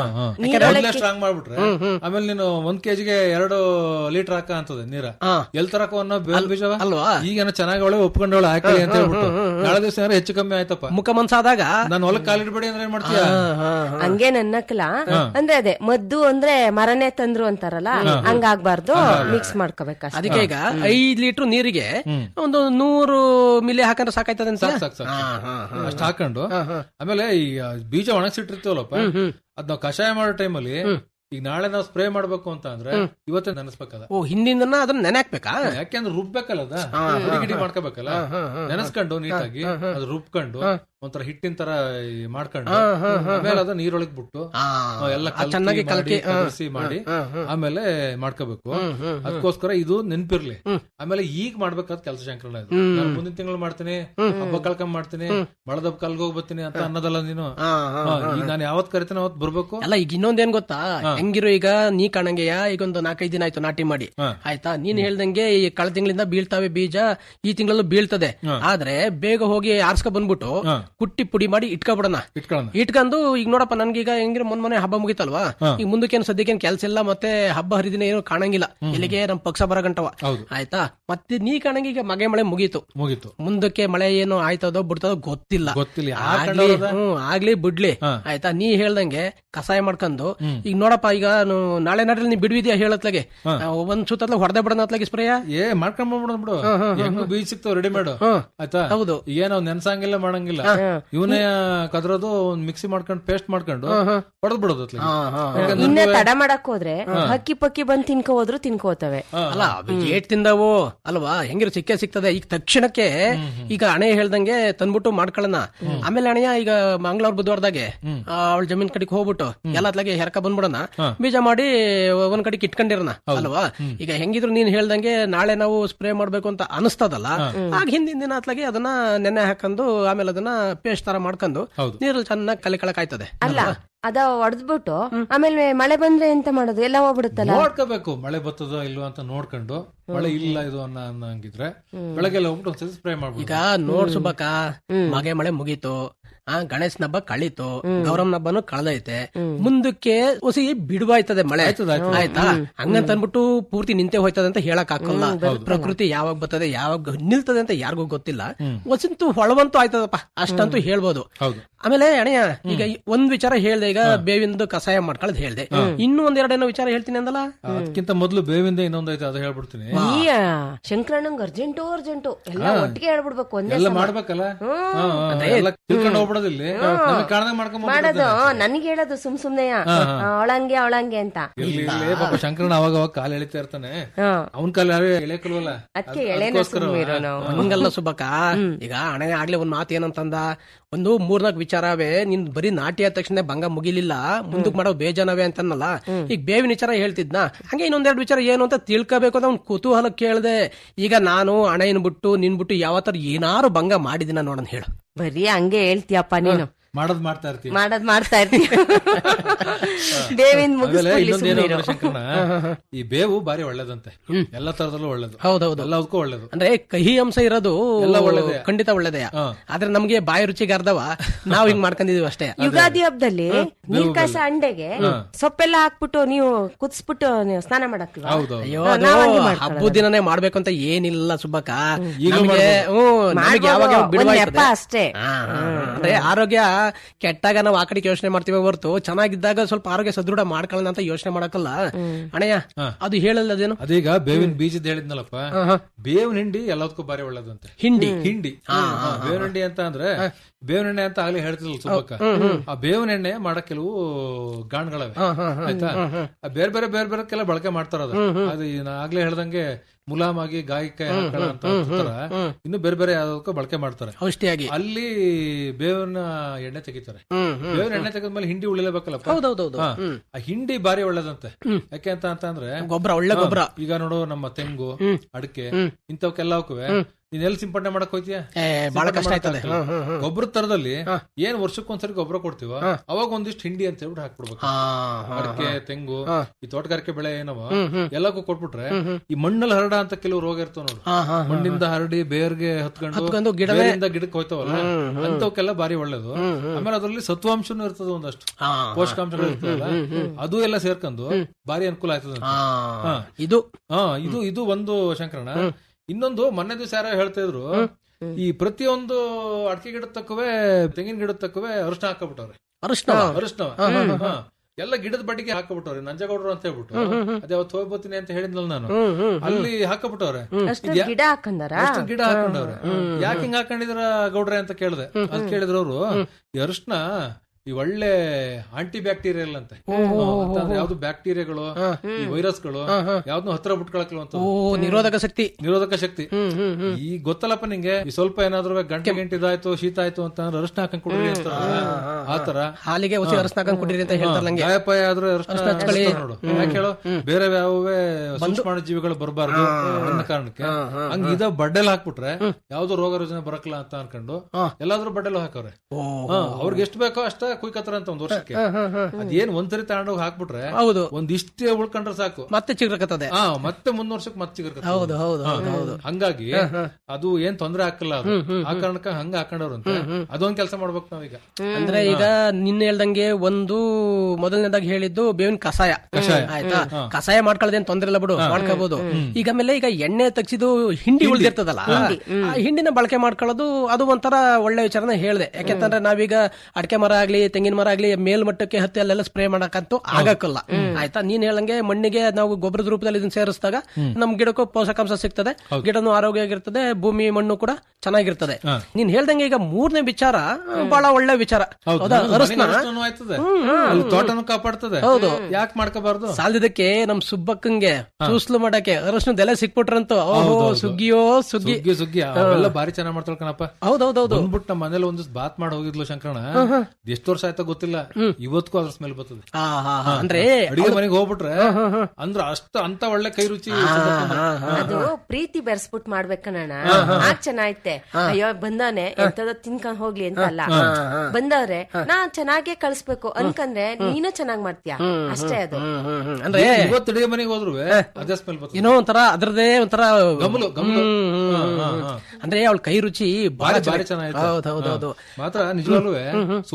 ಹಾ. ಸ್ಟ್ರಾಂಗ್ ಮಾಡ್ಬಿಟ್ರೆ ಆಮೇಲೆ ನೀನು ಒಂದ್ ಕೆಜಿಗೆ ಎರಡು ಲೀಟರ್ ಹಾಕ ಅಂತದೆ ನೀರ ಹಾ. ಎಲ್ ತರಕ ಅನ್ನೋ ಬೇಲ್ ಬೀಜವ ಅಲ್ವಾ? ಈಗೇನೋ ಚೆನ್ನಾಗಿ ಒಳ್ಳೆ ಒಪ್ಕೊಂಡವಳೆ ಹಾಕಿ ಅಂತ ಹೇಳ್ಬಿಟ್ಟು ನಾಳೆ ದಿವಸ ಏನಾರ ಹೆಚ್ಚು ಕಮ್ಮಿ ಆಯ್ತಪ್ಪ ಮುಖ ಮನ್ಸಾದಾಗ ನಾನು ಹೊಲಕ್ ಕಾಲಿಡ್ಬೇಡಿ ಅಂದ್ರೆ ಏನ್ ಮಾಡ್ತೀಯ ಹಂಗೆ ನನ್ನಕ್ಲ ಅಂದ್ರೆ ಅದೇ ಮದ್ದು ಅಂದ್ರೆ ಮರನೇ ತಂದ್ರು ಅಂತಾರಲ್ಲ ಹಂಗಾಗ್ಬಾರ್ದು ಮಿಕ್ಸ್ ಮಾಡ್ಕೋಬೇಕಷ್ಟೇ ಅದಕ್ಕೆ ಈಗ ಐದ್ ಲೀಟರ್ ನೀರಿಗೆ ಒಂದು ನೂರು ಮಿಲಿ ಹಾಕಂದ್ರೆ ಸಾಕಾಯ್ತದೆ ಅಂತ ಸಾಕ್ ಸಾಕ್ ಸಾಕ್ ಅಷ್ಟ್ ಹಾಕೊಂಡು ಆಮೇಲೆ ಈ ಬೀಜ ಒಣಗಿಸಿಟ್ಟಿರ್ತೀವಲ್ಲಪ್ಪ ಅದ್ ನಾವು ಕಷಾಯ ಮಾಡೋ ಟೈಮಲ್ಲಿ ಈಗ ನಾಳೆ ನಾವು ಸ್ಪ್ರೇ ಮಾಡ್ಬೇಕು ಅಂತ ಅಂದ್ರೆ ಇವತ್ತೇ ನೆನೆಸ್ಬೇಕದ ಓ ಹಿಂದಿನ ಅದನ್ನ ನೆನೆ ಹಾಕ್ಬೇಕಾ ಯಾಕೆಂದ್ರೆ ರುಬ್ಬೇಕಲ್ಲ ಅದ ಹುಡಿ ಗಿಡಿ ಮಾಡ್ಕೋಬೇಕಲ್ಲ ನೆನೆಸ್ಕೊಂಡು ನೀಟಾಗಿ ಅದು ರುಬ್ಕೊಂಡು ಒಂಥರ ಹಿಟ್ಟಿನ ತರ ಈ ಮಾಡ್ಕೊಂಡು ಆಮೇಲೆ ಅದ ನೀರೊಳಗ್ ಬಿಟ್ಟು ಆ, ಆ, ಎಲ್ಲ ಆ ಚೆನ್ನಾಗಿ ಕಲಕಿ ಕಲಕಿ, ಆ, ಕಲಸಿ ಮಾಡಿ ಆಮೇಲೆ ಮಾಡ್ಕೋಬೇಕು ಅದಕ್ಕೋಸ್ಕರ ಇದು ನೆನ್ಪಿರ್ಲಿ ಆಮೇಲೆ ಈಗ ಮಾಡ್ಬೇಕಾದ ಕೆಲಸ ಶಂಕರಣ ಇದು ನಾನು ಮುಂದಿನ ತಿಂಗಳು ಮಾಡ್ತೀನಿ ಹಬ್ಬ ಕಳ್ಕೊಂಡ್ ಮಾಡ್ತೀನಿ ಮಳದಬ್ಬ ಕಲ್ಗೆ ಹೋಗ್ಬರ್ತೀನಿ ಅಂತ ಅನ್ನೋದಲ್ಲ ನೀನು ಹಾ, ಹಾ, ಹಾ, ಈಗ ನಾನು ಯಾವತ್ ಕರಿತೀನಿ ಅವತ್ ಬರ್ಬೇಕು ಅಲ್ಲ ಈಗ ಇನ್ನೊಂದೇನ್ ಗೊತ್ತಾ ಹೆಂಗಿರೋ ಈಗ ನೀ ಕಾಣಂಗೆಯ ಈಗ ಒಂದು ನಾಲ್ಕೈದು ದಿನ ಆಯ್ತು ನಾಟಿ ಮಾಡಿ ಆಯ್ತಾ ನೀನ್ ಹೇಳ್ದಂಗೆ ಈ ಕಳೆದ ತಿಂಗಳಿಂದ ಬೀಳ್ತಾವೆ ಬೀಜ ಈ ತಿಂಗಳಲ್ಲೂ ಬೀಳ್ತದೆ ಆದ್ರೆ ಬೇಗ ಹೋಗಿ ಆರ್ಸ್ಕೊ ಬಂದ್ಬಿಟ್ಟು ಕುಟ್ಟಿ ಪುಡಿ ಮಾಡಿ ಇಟ್ಕೊಬಿಡೋಣ ಇಟ್ಕೊಳ್ಳೋಣ ಇಟ್ಕೊಂಡು ಈಗ ನೋಡಪ್ಪ ನನ್ಗೀಗ ಹೆಂಗಿರೋ ಮೊನ್ನೆ ಮೊನ್ನೆ ಹಬ್ಬ ಮುಗಿತಲ್ವಾ ಈಗ ಮುಂದಕ್ಕೇನು ಸದ್ಯಕ್ಕೇನು ಕೆಲ್ಸ ಇಲ್ಲ ಮತ್ತೆ ಹಬ್ಬ ಹರಿದಿನ ಏನು ಕಾಣಂಗಿಲ್ಲ ಇಲ್ಲಿಗೆ ನಮ್ ಪಕ್ಷ ಬರ ಗಂಟವ ಹೌದು. ಆಯ್ತಾ ಮತ್ತೆ ನೀ ಕಾಣಂಗೆ ಈಗ ಮಗೆ ಮಳೆ ಮುಗೀತು ಮುಗೀತು ಮುಂದಕ್ಕೆ ಮಳೆ ಏನು ಆಯ್ತದೋ ಬಿಡ್ತದೋ ಗೊತ್ತಿಲ್ಲ ಗೊತ್ತಿಲ್ಲ ಯಾರ್ ಆಗ್ಲಿ ಕಂಡವ್ರದ? ಹ್ಮ್ ಆಗ್ಲಿ ಬಿಡ್ಲಿ ಆಯ್ತಾ ನೀ ಹೇಳ್ದಂಗೆ ಕಷಾಯ ಮಾಡ್ಕೊಂಡು ಈಗ ನೋಡಪ್ಪ ಈಗ ನಾನು ನಾಳೆ ನಾಡ್ರಲ್ಲಿ ನೀ ಬಿಡ್ವಿದ್ಯಾ ಹೇಳತ್ಲಾಗೆ ಒಂದ್ ಸುತ್ತಲ ಹೊಡೆದೇ ಬಿಡೋಣ ಅತ್ಲಾಗೆ ಸ್ಪ್ರೇಯ ಏ ಮಾಡ್ಕೊಂಡ್ ಬಂದ್ಬಿಡ ಬಿಡು ಹೆಂಗು ಬೀಜ ಸಿಗ್ತಾವ ರೆಡಿ ಮಾಡು ಆಯ್ತಾ ಹೌದು. ಏನೋ ನೆನ್ಸಂಗಿಲ್ಲ ಮಾಡಂಗಿಲ್ಲ ಇವನೇ ಕದ್ರೋದು ಒಂದ್ ಮಿಕ್ಸಿ ಮಾಡ್ಕೊಂಡು ಪೇಸ್ಟ್ ಮಾಡ್ಕೊಂಡು ಹೊಡೆದ್ ಬಿಡೋದು ಅತ್ಲಾಗೆ. ಯಾಕಂದ್ರೆ ಇನ್ನ ನೀವು- ತಡ ಮಾಡಕ್ ಹೋದ್ರೆ ಹಕ್ಕಿ ಪಕ್ಕಿ ಬಂದ್ ತಿನ್ಕೋ ಹೋದ್ರು ತಿನ್ಕೋತವೆ ಅಲ್ಲ ಏಟ್ ತಿಂದವು ಅಲ್ವಾ ಹೆಂಗಿರು ಸಿಕ್ಕೇ ಸಿಗ್ತದೆ ಈಗ ತಕ್ಷಣಕ್ಕೆ ಈಗ ಹಣೆ ಹೇಳ್ದಂಗೆ ತಂದ್ಬಿಟ್ಟು ಮಾಡ್ಕೊಳ್ಳೋಣ ಆಮೇಲೆ ಹಣೆಯ ಈಗ ಮಂಗಳವಾರ ಬುಧವಾರದಾಗೆ ಅವಳ ಜಮೀನ್ ಕಡೆಗೆ ಹೋಗ್ಬಿಟ್ಟು ಎಲ್ಲತ್ಲಾಗೆ ಹೆರಕ ಬಂದ್ಬಿಡೋಣ ಬೀಜ ಮಾಡಿ ಒಂದ್ ಕಡೆಗೆ ಇಟ್ಕೊಂಡಿರೋಣ ಅಲ್ವಾ ಈಗ ಹೆಂಗಿದ್ರು ನೀನ್ ಹೇಳ್ದಂಗೆ ನಾಳೆ ನಾವು ಸ್ಪ್ರೇ ಮಾಡ್ಬೇಕು ಅಂತ ಅನಿಸ್ತದಲ್ಲ ಆಗ ಹಿಂದಿನ ದಿನ ಅತ್ಲಾಗೆ ಅದನ್ನ ನೆನೆ ಹಾಕೊಂಡು ಆಮೇಲೆ ಅದನ್ನ ಪೇಸ್ಟ್ ತರ ಮಾಡ್ಕೊಂಡು ನೀರಲ್ಲಿ ಚೆನ್ನಾಗಿ ಕಲಿಕಳಕ್ ಆಯ್ತದೆ ಅಲ್ಲ ಅದ ಹೊಡೆದ್ಬಿಟ್ಟು ಆಮೇಲೆ ಮಳೆ ಬಂದ್ರೆ ಎಂತ ಮಾಡೋದು ಎಲ್ಲ ಹೋಗ್ಬಿಡುತ್ತಲ್ಲ ನೋಡ್ಕೋಬೇಕು ಮಳೆ ಬರ್ತದೋ ಇಲ್ವೋ ಅಂತ ನೋಡ್ಕೊಂಡು ಮಳೆ ಇಲ್ಲ ಇದು ಅನ್ನೋ ಅನ್ನಂಗಿದ್ರೆ ಬೆಳಗ್ಗೆ ಹೋಗ್ಬಿಟ್ಟು ಒಂದ್ಸತಿ ಸ್ಪ್ರೇ ಮಾಡ್ಬಿಡು ಈಗ ನೋಡ್ ಸುಬ್ಬಕ್ಕ ಮಗೆ ಮಳೆ ಮುಗೀತು ಆ ಗಣೇಶ್ ಹಬ್ಬ ಕಳೀತು ಗೌರಮ್ ಹಬ್ಬನು ಕಳೆದೈತೆ ಮುಂದಕ್ಕೆ ಹೊಸಿ ಬಿಡುವಾಯ್ತದೆ ಮಳೆ ಆಯ್ತಾ ಹಂಗಂತ ಅನ್ಬಿಟ್ಟು ಪೂರ್ತಿ ನಿಂತೆ ಹೋಯ್ತದೆ ಅಂತ ಹೇಳಕ್ ಹಾಕಲ್ಲ ಪ್ರಕೃತಿ ಯಾವಾಗ ಬರ್ತದೆ ಯಾವಾಗ ನಿಲ್ತದೆ ಅಂತ ಯಾರಿಗೂ ಗೊತ್ತಿಲ್ಲ ಹೊಸಂತೂ ಹೊಳವಂತೂ ಆಯ್ತದಪ್ಪ ಅಷ್ಟಂತೂ ಹೇಳ್ಬೋದು ಹೌದು ಆಮೇಲೆ ಅಣಯ್ಯ ಈಗ ಈ ಒಂದ್ ವಿಚಾರ ಹೇಳ್ದೆ ಈಗ ಬೇವಿಂದು ಕಷಾಯ ಮಾಡ್ಕೊಳ್ಳೋದು ಹೇಳ್ದೆ ಇನ್ನೂ ಒಂದೆರಡೇನೋ ವಿಚಾರ ಹೇಳ್ತೀನಿ ಅಂದಲ್ಲ ಅದಕ್ಕಿಂತ ಮೊದಲು ಬೇವಿಂದ ಇನ್ನೊಂದೈತೆ ಅದು ಹೇಳ್ಬಿಡ್ತೀನಿ ಈ ಶಂಕರಣ್ಣಂಗ್ ಅರ್ಜೆಂಟು ಅರ್ಜೆಂಟು ಎಲ್ಲ ಹಾ. ಒಟ್ಟಿಗೆ ಹೇಳ್ಬಿಡ್ಬೇಕು ಒಂದೇ ಎಲ್ಲ ಸಲ. ಮಾಡ್ಬೇಕಲ್ಲ ಹ್ಮ್. ಹಾ, ಹಾ, ಅದೇ. ಎಲ್ಲ ತಿಳ್ಕೊಂಡು ಹೋಗ್ಬಿಡೋದು ಇಲ್ಲಿ ಹ್ಮ್. ನಮಗೆ ಕಾಣದಾಗ ಮಾಡ್ಕೊಂಡ್ ಮಾಡೋದು ಹೋಗ್ಬಿಡ್ತಾರೆ. ನನ್ಗೆ ಹೇಳೋದು ಸುಮ್ ಸುಮ್ನೆ ಹಾ, ಹಾ. ಅವಳಂಗೆ ಅವಳಂಗೆ ಅಂತ ಇರ್ಲಿ ಇರ್ಲಿ ಪಾಪ ಶಂಕರಣ್ಣ ಅವಾಗ ಅವಾಗ ಕಾಲು ಎಳಿತಾ ಇರ್ತಾನೆ ಹಾ. ಅವನ್ ಕಾಲು ಯಾರು ಎಳೆಕಲ್ವಲ್ಲ ಅದಕ್ಕೆ ಎಳೆನ ಸುಮ್ಮಿರು ನಾವು ಹಂಗಲ್ಲ ಸುಬ್ಬಕ್ಕ ಈಗ ಹಣೆ ಆಗ್ಲೇ ಒಂದ್ ಮಾತು ಏನಂತಂದ ಒಂದು ಮೂರ್ನಾಲ್ಕು ವಿಚಾರವೇ ನಿನ್ ಬರೀ ನಾಟಿ ಆದ ತಕ್ಷಣ ಭಂಗ ಮುಗಿಲಿಲ್ಲ ಮುಂದಕ್ ಮಾಡೋ ಬೇಜಾನವೇ ಅಂತನ್ನಲ್ಲ ಈಗ ಬೇವಿನ ವಿಚಾರ ಹೇಳ್ತಿದ್ನ ಹಂಗೆ ಇನ್ನೊಂದೆರಡು ವಿಚಾರ ಏನು ಅಂತ ತಿಳ್ಕೋಬೇಕು ಅಂತ ಅವ್ನ್ ಕುತೂಹಲ ಕೇಳ್ದೆ ಈಗ ನಾನು ಹಣೆನ್ ಬಿಟ್ಟು ನಿನ್ ಬಿಟ್ಟು ಯಾವ ತರ ಏನಾರು ಭಂಗ ಮಾಡಿದಿನ ನೋಡನ್ ಹೇಳು ಬರೀ ಹಂಗೆ ಹೇಳ್ತೀಯಪ್ಪ ನೀನು ಮಾಡೋದ್ ಮಾಡ್ತಾ ಇರ್ತೀವಿ ಮಾಡದ್ ಮಾಡ್ತಾ ಇರ್ತೀಯ ಬೇವಿನ ಆಮೇಲೆ ಮುಗಿಸ್ಬಿಡ್ಲಿ ಇನ್ನೊಂದೇನು ಸುಮ್ನಿರು. ಅಂದ್ರೆ ಶಂಕರಣ್ಣ ಈ ಬೇವು ಬಾರಿ ಒಳ್ಳೇದಂತೆ ಎಲ್ಲ ತರದಲ್ಲೂ ಒಳ್ಳೇದು ಹೌದೌದು ಎಲ್ಲದಕ್ಕೂ ಒಳ್ಳೇದು ಅಂದ್ರೆ ಕಹಿ ಅಂಶ ಇರೋದು ಎಲ್ಲ ಒಳ್ಳೆದೇ. ಖಂಡಿತ ಒಳ್ಳೇದೇ ಆದ್ರೆ ನಮ್ಗೆ ಬಾಯಿ ರುಚಿಗೆ ಅರ್ಧವ ನಾವ್ ಹಿಂಗ್ ಮಾಡ್ಕೊಂಡಿದೀವಿ ಅಷ್ಟೇ ಯುಗಾದಿ ಹಬ್ಬದಲ್ಲಿ ನೀರ್ ಕಾಸ ಅಂಡೆಗೆ ಸೊಪ್ಪೆಲ್ಲ ಹಾಕ್ಬಿಟ್ಟು ನೀವು ಕುದಿಸ್ಬಿಟ್ಟು ನೀವು ಸ್ನಾನ ಮಾಡಕ್ಲ್ವಾ ಅಯ್ಯೋ ಹಾ, ಅದು ನಾವ್ ಹಂಗೆ ಮಾಡ್ಕೊಳ್ಳೋದು. ಹಬ್ಬದ ದಿನನೇ ಮಾಡ್ಬೇಕು ಅಂತ ಏನಿಲ್ಲ ಸುಬ್ಬಕ್ಕ ಈಗ್ಲೂ ನಮ್ಗೆ ಹ್ಮ್, ನಮ್ಗೆ ಮಾಡ್ಬೋದು, ಯಾವಾಗ ಒಂದ್ ಬಿಡುವಾಯ್ತದೆ. ನೆಪ ಅಷ್ಟೇ. ಹಾ, ಹಾ, ಹಾ. ಅಂದ್ರೆ ಆರೋಗ್ಯ ಕೆಟ್ಟಾಗ ನಾವು ಆ ಕಡೆಗೆ ಯೋಚನೆ ಮಾಡ್ತೀವಿ ಹೊರತು ಚೆನ್ನಾಗಿದ್ದಾಗ ಸ್ವಲ್ಪ ಆರೋಗ್ಯ ಸದೃಢ ಮಾಡ್ಕೊಳ್ಳೋಣ ಅಂತ ಯೋಚನೆ ಮಾಡಕ್ಕಲ್ಲ ಅಣ್ಣಯ್ಯ ಅದು ಹೇಳಲ್ಲ ಅದೇನು ಅದೀಗ ಬೇವಿನ ಬೀಜದ ಹೇಳಿದ್ನಲ್ಲಪ್ಪ ಬೇವಿನ ಹಿಂಡಿ ಎಲ್ಲದಕ್ಕೂ ಬಾರಿ ಒಳ್ಳೇದಂತೆ ಹಿಂಡಿ ಹಿಂಡಿ ಹಾ, ಬೇವಿನ ಹಿಂಡಿ ಅಂತ ಅಂದ್ರೆ ಬೇವಿನ ಎಣ್ಣೆ ಅಂತ ಆಗ್ಲೇ ಹೇಳ್ತಿಲ್ಲ ಸುಬ್ಬಕ್ಕ ಆ ಬೇವಿನ ಎಣ್ಣೆ ಮಾಡಕ್ ಕೆಲವು ಗಾಣಗಳವೆ ಆಯ್ತಾ ಆ ಬೇರೆ ಬೇರೆ ಬೇರೆ ಬೇರೆಕ್ಕೆಲ್ಲ ಬಳಕೆ ಮಾಡ್ತಾರ ಅದು ಅದು ಈ ನಾ ಆಗ್ಲೇ ಹೇಳ್ದಂಗೆ ಮುಲಾಮಾಗಿ ಗಾಯಕ್ಕೆ ಹಾಕೊಳ್ಳೋ ಅಂತ ತರ ಇನ್ನು ಬೇರೆ ಬೇರೆ ಯಾವ್ದಕ್ಕೂ ಬಳಕೆ ಮಾಡ್ತಾರೆ ಔಷಧಿಯಾಗಿ ಅಲ್ಲಿ ಬೇವಿನ ಎಣ್ಣೆ ತೆಗಿತಾರೆ ಹ್ಮ್, ಹ್ಮ್, ಬೇವಿನ ಎಣ್ಣೆ ತೆಗೆದ್ಮೇಲೆ ಹಿಂಡಿ ಉಳಿಲೇಬೇಕಲ್ಲಪ್ಪ ಹೌದೌದೌದು. ಹಾ. ಹ್ಮ್. ಆ ಹಿಂಡಿ ಬಾರಿ ಒಳ್ಳೇದಂತೆ ಯಾಕೆ ಅಂತ ಅಂತ ಅಂದ್ರೆ ಗೊಬ್ರ, ಒಳ್ಳೆ ಹಾ, ಗೊಬ್ರ. ಈಗ ನೋಡು ನಮ್ಮ ತೆಂಗು ಅಡಿಕೆ ಇಂಥವಕ್ಕೆಲ್ಲವಕ್ಕೂ ನೀನ್ ಎಲ್ಲಿ ಸಿಂಪಡಣೆ ಮಾಡಕ್ ಹೋಯ್ತೀಯ ಏ, ಬಾಳ ಕಷ್ಟ ಆಯ್ತದೆ. ಹ್ಮ್, ಹ್ಮ್, ಹ್ಮ್. ಗೊಬ್ಬರ ತರದಲ್ಲಿ ಏನ್ ವರ್ಷಕ್ಕೊಂದ್ಸರಿ ಗೊಬ್ಬರ ಕೊಡ್ತೀವ ಅವಾಗ ಒಂದಿಷ್ಟು ಹಿಂಡಿ ಅಂತ ಹೇಳ್ಬಿಟ್ಟು ಹಾಕ್ಬಿಡ್ಬೇಕು ಹಾ, ಹಾ, ಅಡಿಕೆ ಹಾ. ತೆಂಗು ಹಾ. ಈ ತೋಟಗಾರಿಕೆ ಬೆಳೆ ಏನವ ಹ್ಮ್, ಹ್ಮ್. ಎಲ್ಲಕ್ಕೂ ಕೊಟ್ಬಿಟ್ರೆ ಹ್ಮ್, ಹ್ಮ್. ಈ ಮಣ್ಣಲ್ಲಿ ಹರಡ ಅಂತ ಕೆಲವು ರೋಗ ಇರ್ತಾವ ನೋಡು ಹಾ, ಹಾ, ಹಾ, ಮಣ್ಣಿಂದ ಹರಡಿ ಬೇರ್ಗೆ ಹತ್ಕೊಂಡು ಹತ್ಕೊಂಡು ಗಿಡವೇ- ಬೇರಿಂದ ಗಿಡಕ್ಕೆ ಹೋಯ್ತವಲ್ಲ ಹ್ಮ್, ಹ್ಮ್. ಅಂತವಕ್ಕೆಲ್ಲ ಬಾರಿ ಒಳ್ಳೇದು ಆಮೇಲೆ ಅದರಲ್ಲಿ ಸತ್ವಾಂಶನೂ ಇರ್ತದೆ ಒಂದಷ್ಟು ಪೋಷಕಾಂಶಗಳು ಇರ್ತದಲ್ಲ ಅದು ಎಲ್ಲ ಸೇರ್ಕೊಂಡು ಬಾರಿ ಅನುಕೂಲ ಆಯ್ತದ ಇದು ಹಾ ಇದು ಇದು ಒಂದು ಶಂಕರಣ ಇನ್ನೊಂದು ಮೊನ್ನೆ ದಿವಸ ಯಾರೋ ಹೇಳ್ತಾ ಇದ್ರು ಈ ಪ್ರತಿಯೊಂದು ಅಡಿಕೆ ಗಿಡದ ತಕ್ಕವೇ ತೆಂಗಿನ ಗಿಡದ ತಕ್ಕವೇ ಅರಿಶಿನ ಹಾಕಬಿಟ್ಟವ್ರೆ ಅರಿಶಿನವ? ಅರಿಶಿನವ ಹಾ, ಹಾ, ಹಾ. ಹಾ. ಎಲ್ಲ ಗಿಡದ ಬಡ್ಡಿಗೆ ಹಾಕಬಿಟ್ಟವ್ರೆ ನಂಜಗೌಡರು ಅಂತ ಹೇಳ್ಬಿಟ್ಟು ಹ್ಮ್, ಹ್ಮ್, ಹ್ಮ್. ಅದೇ ಅವತ್ತು ಹೋಗ್ಬೋತೀನಿ ಅಂತ ಹೇಳಿದ್ನಲ್ಲ ನಾನು ಹ್ಮ್, ಹ್ಮ್, ಹ್ಮ್. ಅಲ್ಲಿ ಹಾಕಬಿಟ್ಟವ್ರೆ ಅಷ್ಟು ಇದ್ಯಾ- ಗಿಡ ಹಾಕಂದಾರ ಅಷ್ಟು ಗಿಡ ಹಾಕೊಂಡವ್ರೆ ಯಾಕೆ ಹಿಂಗ್ ಹಾಕೊಂಡಿದ್ರ ಗೌಡ್ರೆ ಅಂತ ಕೇಳಿದೆ ಅದ್ ಕೇಳಿದ್ರು ಅವರು ಈ ಅರಿಶಿನ ಈ ಒಳ್ಳೆ ಆಂಟಿ ಬ್ಯಾಕ್ಟೀರಿಯಲ್ ಅಂತೆ ಓಹೋ, ಅಂತಂದ್ರೆ ಯಾವ್ದು ಬ್ಯಾಕ್ಟೀರಿಯಾಗಳು ಈ ವೈರಸ್ಗಳು ಯಾವ್ದು ಹತ್ರ ಬಿಟ್ಕೊಳಕ್ಲ ಅಂತ ಓ ನಿರೋಧಕ ಶಕ್ತಿ ನಿರೋಧಕ ಶಕ್ತಿ ಈ ಗೊತ್ತಲ್ಲಪ್ಪ ನಿಂಗೆ ಈ ಸ್ವಲ್ಪ ಏನಾದ್ರು ಗಂಟೆ ಗಂಟೆ ಇದಾಯ್ತು ಶೀತ ಆಯ್ತು ಅಂತ ಅಂದ್ರೆ ಅರಿಶಿನ ಹಾಕೊಂಡ್ ಕುಡಿರಿ ಅಂತಾರಲ್ಲ ಆತರ ಹಾಲಿಗೆ ಹೊಸಿ ಅರಸನ ಹಾಕೊಂಡ್ ಕೊಟ್ಟಿರಿ ಅಂತ ಹೇಳ್ತಾರಲ್ಲ ಹಂಗೆ ಗಾಯಪಾಯ ಆದ್ರೆ ಅರಿಶಿನ ಅರಿಶಿನ ಹಚ್ಕೊಳ್ಳಿ. ಹಚ್ತಾರೆ ನೋಡು ಯಾಕೆ ಹೇಳು ಬೇರೆ ಯಾವೇ ಸೂಕ್ಷ್ಮಾಣು ಜೀವಿಗಳು ಬರಬಾರ್ದು ಅನ್ನೋ ಕಾರಣಕ್ಕೆ ಹಂಗ ಇದ ಬಡ್ಡೆಲ್ ಹಾಕ್ಬಿಟ್ರೆ ಯಾವ್ದು ರೋಗ ರುಜಿನ ಬರಕಲ್ಲ ಅಂತ ಅನ್ಕೊಂಡು ಎಲ್ಲಾದ್ರೂ ಬಡ್ಡೆಲ್ ಹಾಕವ್ರೆ ಹಾ, ಅವ್ರಿಗೆ ಎಷ್ಟು ಬೇಕೋ ಅಷ್ಟ ಕುಯ್ಕತ್ತಾರ ಅಂತ ಒಂದ್ ವರ್ಷಕ್ಕೆ ಅದೇನ್ ಒಂದ್ಸರಿ ತಗೊಂಡೋಗಿ ಹಾಕ್ಬಿಟ್ರೆ ಹೌದು. ಒಂದ್ ಇಷ್ಟೇ ಉಳ್ಕೊಂಡ್ರೆ ಸಾಕು ಮತ್ತೆ ಚಿಗುರಕತ್ತದೆ ಹಾ ಮತ್ತೆ ಮುಂದ್ ವರ್ಷಕ್ಕೆ ಮತ್ತೆ ಚಿಗುರ್ಕತ್ತೆ. ಹೌದು, ಹೌದು, ಹಾ. ಹೌದು, ಹೌದು. ಹಂಗಾಗಿ ಅದು ಏನ್ ತೊಂದ್ರೆ ಹಾಕಲ್ಲ ಅದು ಆ ಕಾರಣಕ್ಕ ಹಂಗ ಹಾಕೊಂಡವ್ರಂತೆ ಅದೊಂದ್ ಕೆಲಸ ಮಾಡ್ಬೇಕು ನಾವೀಗ ಅಂದ್ರೆ ಈಗ ನಿನ್ನೆ ಹೇಳ್ದಂಗೆ ಒಂದು ಮೊದಲನೇದಾಗಿ ಹೇಳಿದ್ದು ಬೇವಿನ ಕಷಾಯ ಆಯ್ತಾ ಕಷಾಯ ಮಾಡ್ಕೊಳ್ಳೋದೇನ್ ತೊಂದ್ರೆ ಇಲ್ಲ ಬಿಡು ಮಾಡ್ಕೋಬಹುದು ಈಗ ಆಮೇಲೆ ಈಗ ಎಣ್ಣೆ ತಗ್ಸಿದು ಹಿಂಡಿ ಉಳಿದಿರ್ತದಲ್ಲ ಆ ಹಿಂಡಿನ ಬಳಕೆ ಮಾಡ್ಕೊಳ್ಳೋದು ಅದು ಒಂಥರ ಒಳ್ಳೆ ವಿಚಾರನ ಹೇಳ್ದೆ ಯಾಕೆಂತಂದ್ರೆ ನಾವೀಗ ಅಡಕೆ ಮರ ಆಗ್ಲಿ ತೆಂಗಿನ ಮರ ಆಗ್ಲಿ ಮೇಲ್ಮಟ್ಟಕ್ಕೆ ಹತ್ತಿ ಅಲ್ಲೆಲ್ಲ ಸ್ಪ್ರೇ ಮಾಡಕ್ಕಂತೂ ಆಗಕ್ಕಲ್ಲ ಆಯ್ತಾ ನೀನ್ ಹೇಳಂಗೆ ಮಣ್ಣಿಗೆ ನಾವು ಗೊಬ್ಬರದ ರೂಪದಲ್ಲಿ ಇದನ್ನ ಸೇರಿಸಿದಾಗ ನಮ್ ಗಿಡಕ್ಕೂ ಪೋಷಕಾಂಶ ಸಿಗ್ತದೆ ಗಿಡನು ಆರೋಗ್ಯವಾಗಿರ್ತದೆ ಭೂಮಿ ಮಣ್ಣು ಕೂಡ ಚೆನ್ನಾಗಿರ್ತದೆ ನೀನ್ ಹೇಳ್ದಂಗೆ ಈಗ ಮೂರನೇ ವಿಚಾರ ಬಹಳ ಒಳ್ಳೆ ವಿಚಾರ ಹೌದು, ಹೌದಾ ಮನೆಗೆ ಅರಸ್ನ ಅರಶಿನನೂ ಆಯ್ತದೆ ಅಲ್ಲಿ ತೋಟನು ಕಾಪಾಡ್ತದೆ ಹೌದು. ಯಾಕೆ ಮಾಡ್ಕೋಬಾರ್ದು ಸಾಲದಕ್ಕೆ ನಮ್ ಸುಬ್ಬಕ್ಕಂಗೆ ಸೂಸ್ಲು ಮಾಡಕ್ಕೆ ಅರಸ್ನದ ಎಲೆ ಸಿಕ್ಬಿಟ್ರಂತೂ ಓಹೋ ಸುಗ್ಗಿಯೋ ಸುಗ್ಗಿ ಸುಗ್ಗಿ ಸುಗ್ಗಿ ಅವೆಲ್ಲ ಬಾರಿ ಚೆನ್ನಾಗ್ ಮಾಡ್ತಾಳ ಕಣಪ್ಪ ಹೌದೌದೌದು ಬಂದ್ಬಿಟ್ಟು ನಮ್ಮ ಮನೇಲಿ ಒಂದಿವ್ಸ ಬಾತ್ ಮಾಡಿ ಹೋಗಿದ್ಲು ಶಂಕರಣ ಎಷ್ಟು ವರ್ಷ ಆಯ್ತಾ ಗೊತ್ತಿಲ್ಲ ಇವತ್ಗೂ ಅದ್ರ ಸ್ಮೆಲ್ ಬರ್ತದೆ ಆ, ಹಾ, ಹಾ. ಅಂದ್ರೆ ಅಡಿಗೆ ಮನೆಗೆ ಹೋಗ್ಬಿಟ್ರೆ ಅಂದ್ರ ಅಷ್ಟ ಅಂತ ಒಳ್ಳೆ ಕೈ ರುಚಿ ಅದು ಪ್ರೀತಿ ಬೆರೆಸ್ಬಿಟ್ ಮಾಡ್ಬೇಕಣ್ಣ ಆಗ ಚೆನ್ನಾಯ್ತೆ ಅಯ್ಯೋ ಬಂದವನೆ ಎಂತದ ತಿನ್ಕೊಂಡ್ ಹೋಗ್ಲಿ ಅಂತ ಅಲ್ಲ ಬಂದವ್ರೆ ನಾ ಚೆನ್ನಾಗೇ ಕಳ್ಸ್ಬೇಕು ಅನ್ಕಂದ್ರೆ ನೀನು ಚೆನ್ನಾಗ್ ಮಾಡ್ತೀಯ ಅಷ್ಟೇ ಅದು ಅಂದ್ರೆ ಇವತ್ತು ಅಡಿಗೆ ಮನೆಗೆ ಹೋದ್ರು ಅದೇ ಸ್ಮೆಲ್ ಬರ್ತದೆ ಏನೋ ಒಂಥರ ಅದ್ರದೇ ಒಂಥರ ಗಮಲು ಗಮಲು ಹ್ಮ್, ಹ್ಮ್, ಹಾ, ಹ್ಮ್, ಹಾ, ಹ್ಮ್. ಹಾ. ಅಂದ್ರೆ ಅವಳ ಕೈ ರುಚಿ ಬಾರಿ ಬಾರಿ ಚೆನ್ನಾಗಿ- ಚೆನ್ನಾಗಿತ್ತು ಹೌದ್ ಹೌದ್ ಹೌದು ಮಾತ್ರ ನಿಜವಾಗ್ಲೂ ಸುಬ್ಬಕ್ಕನ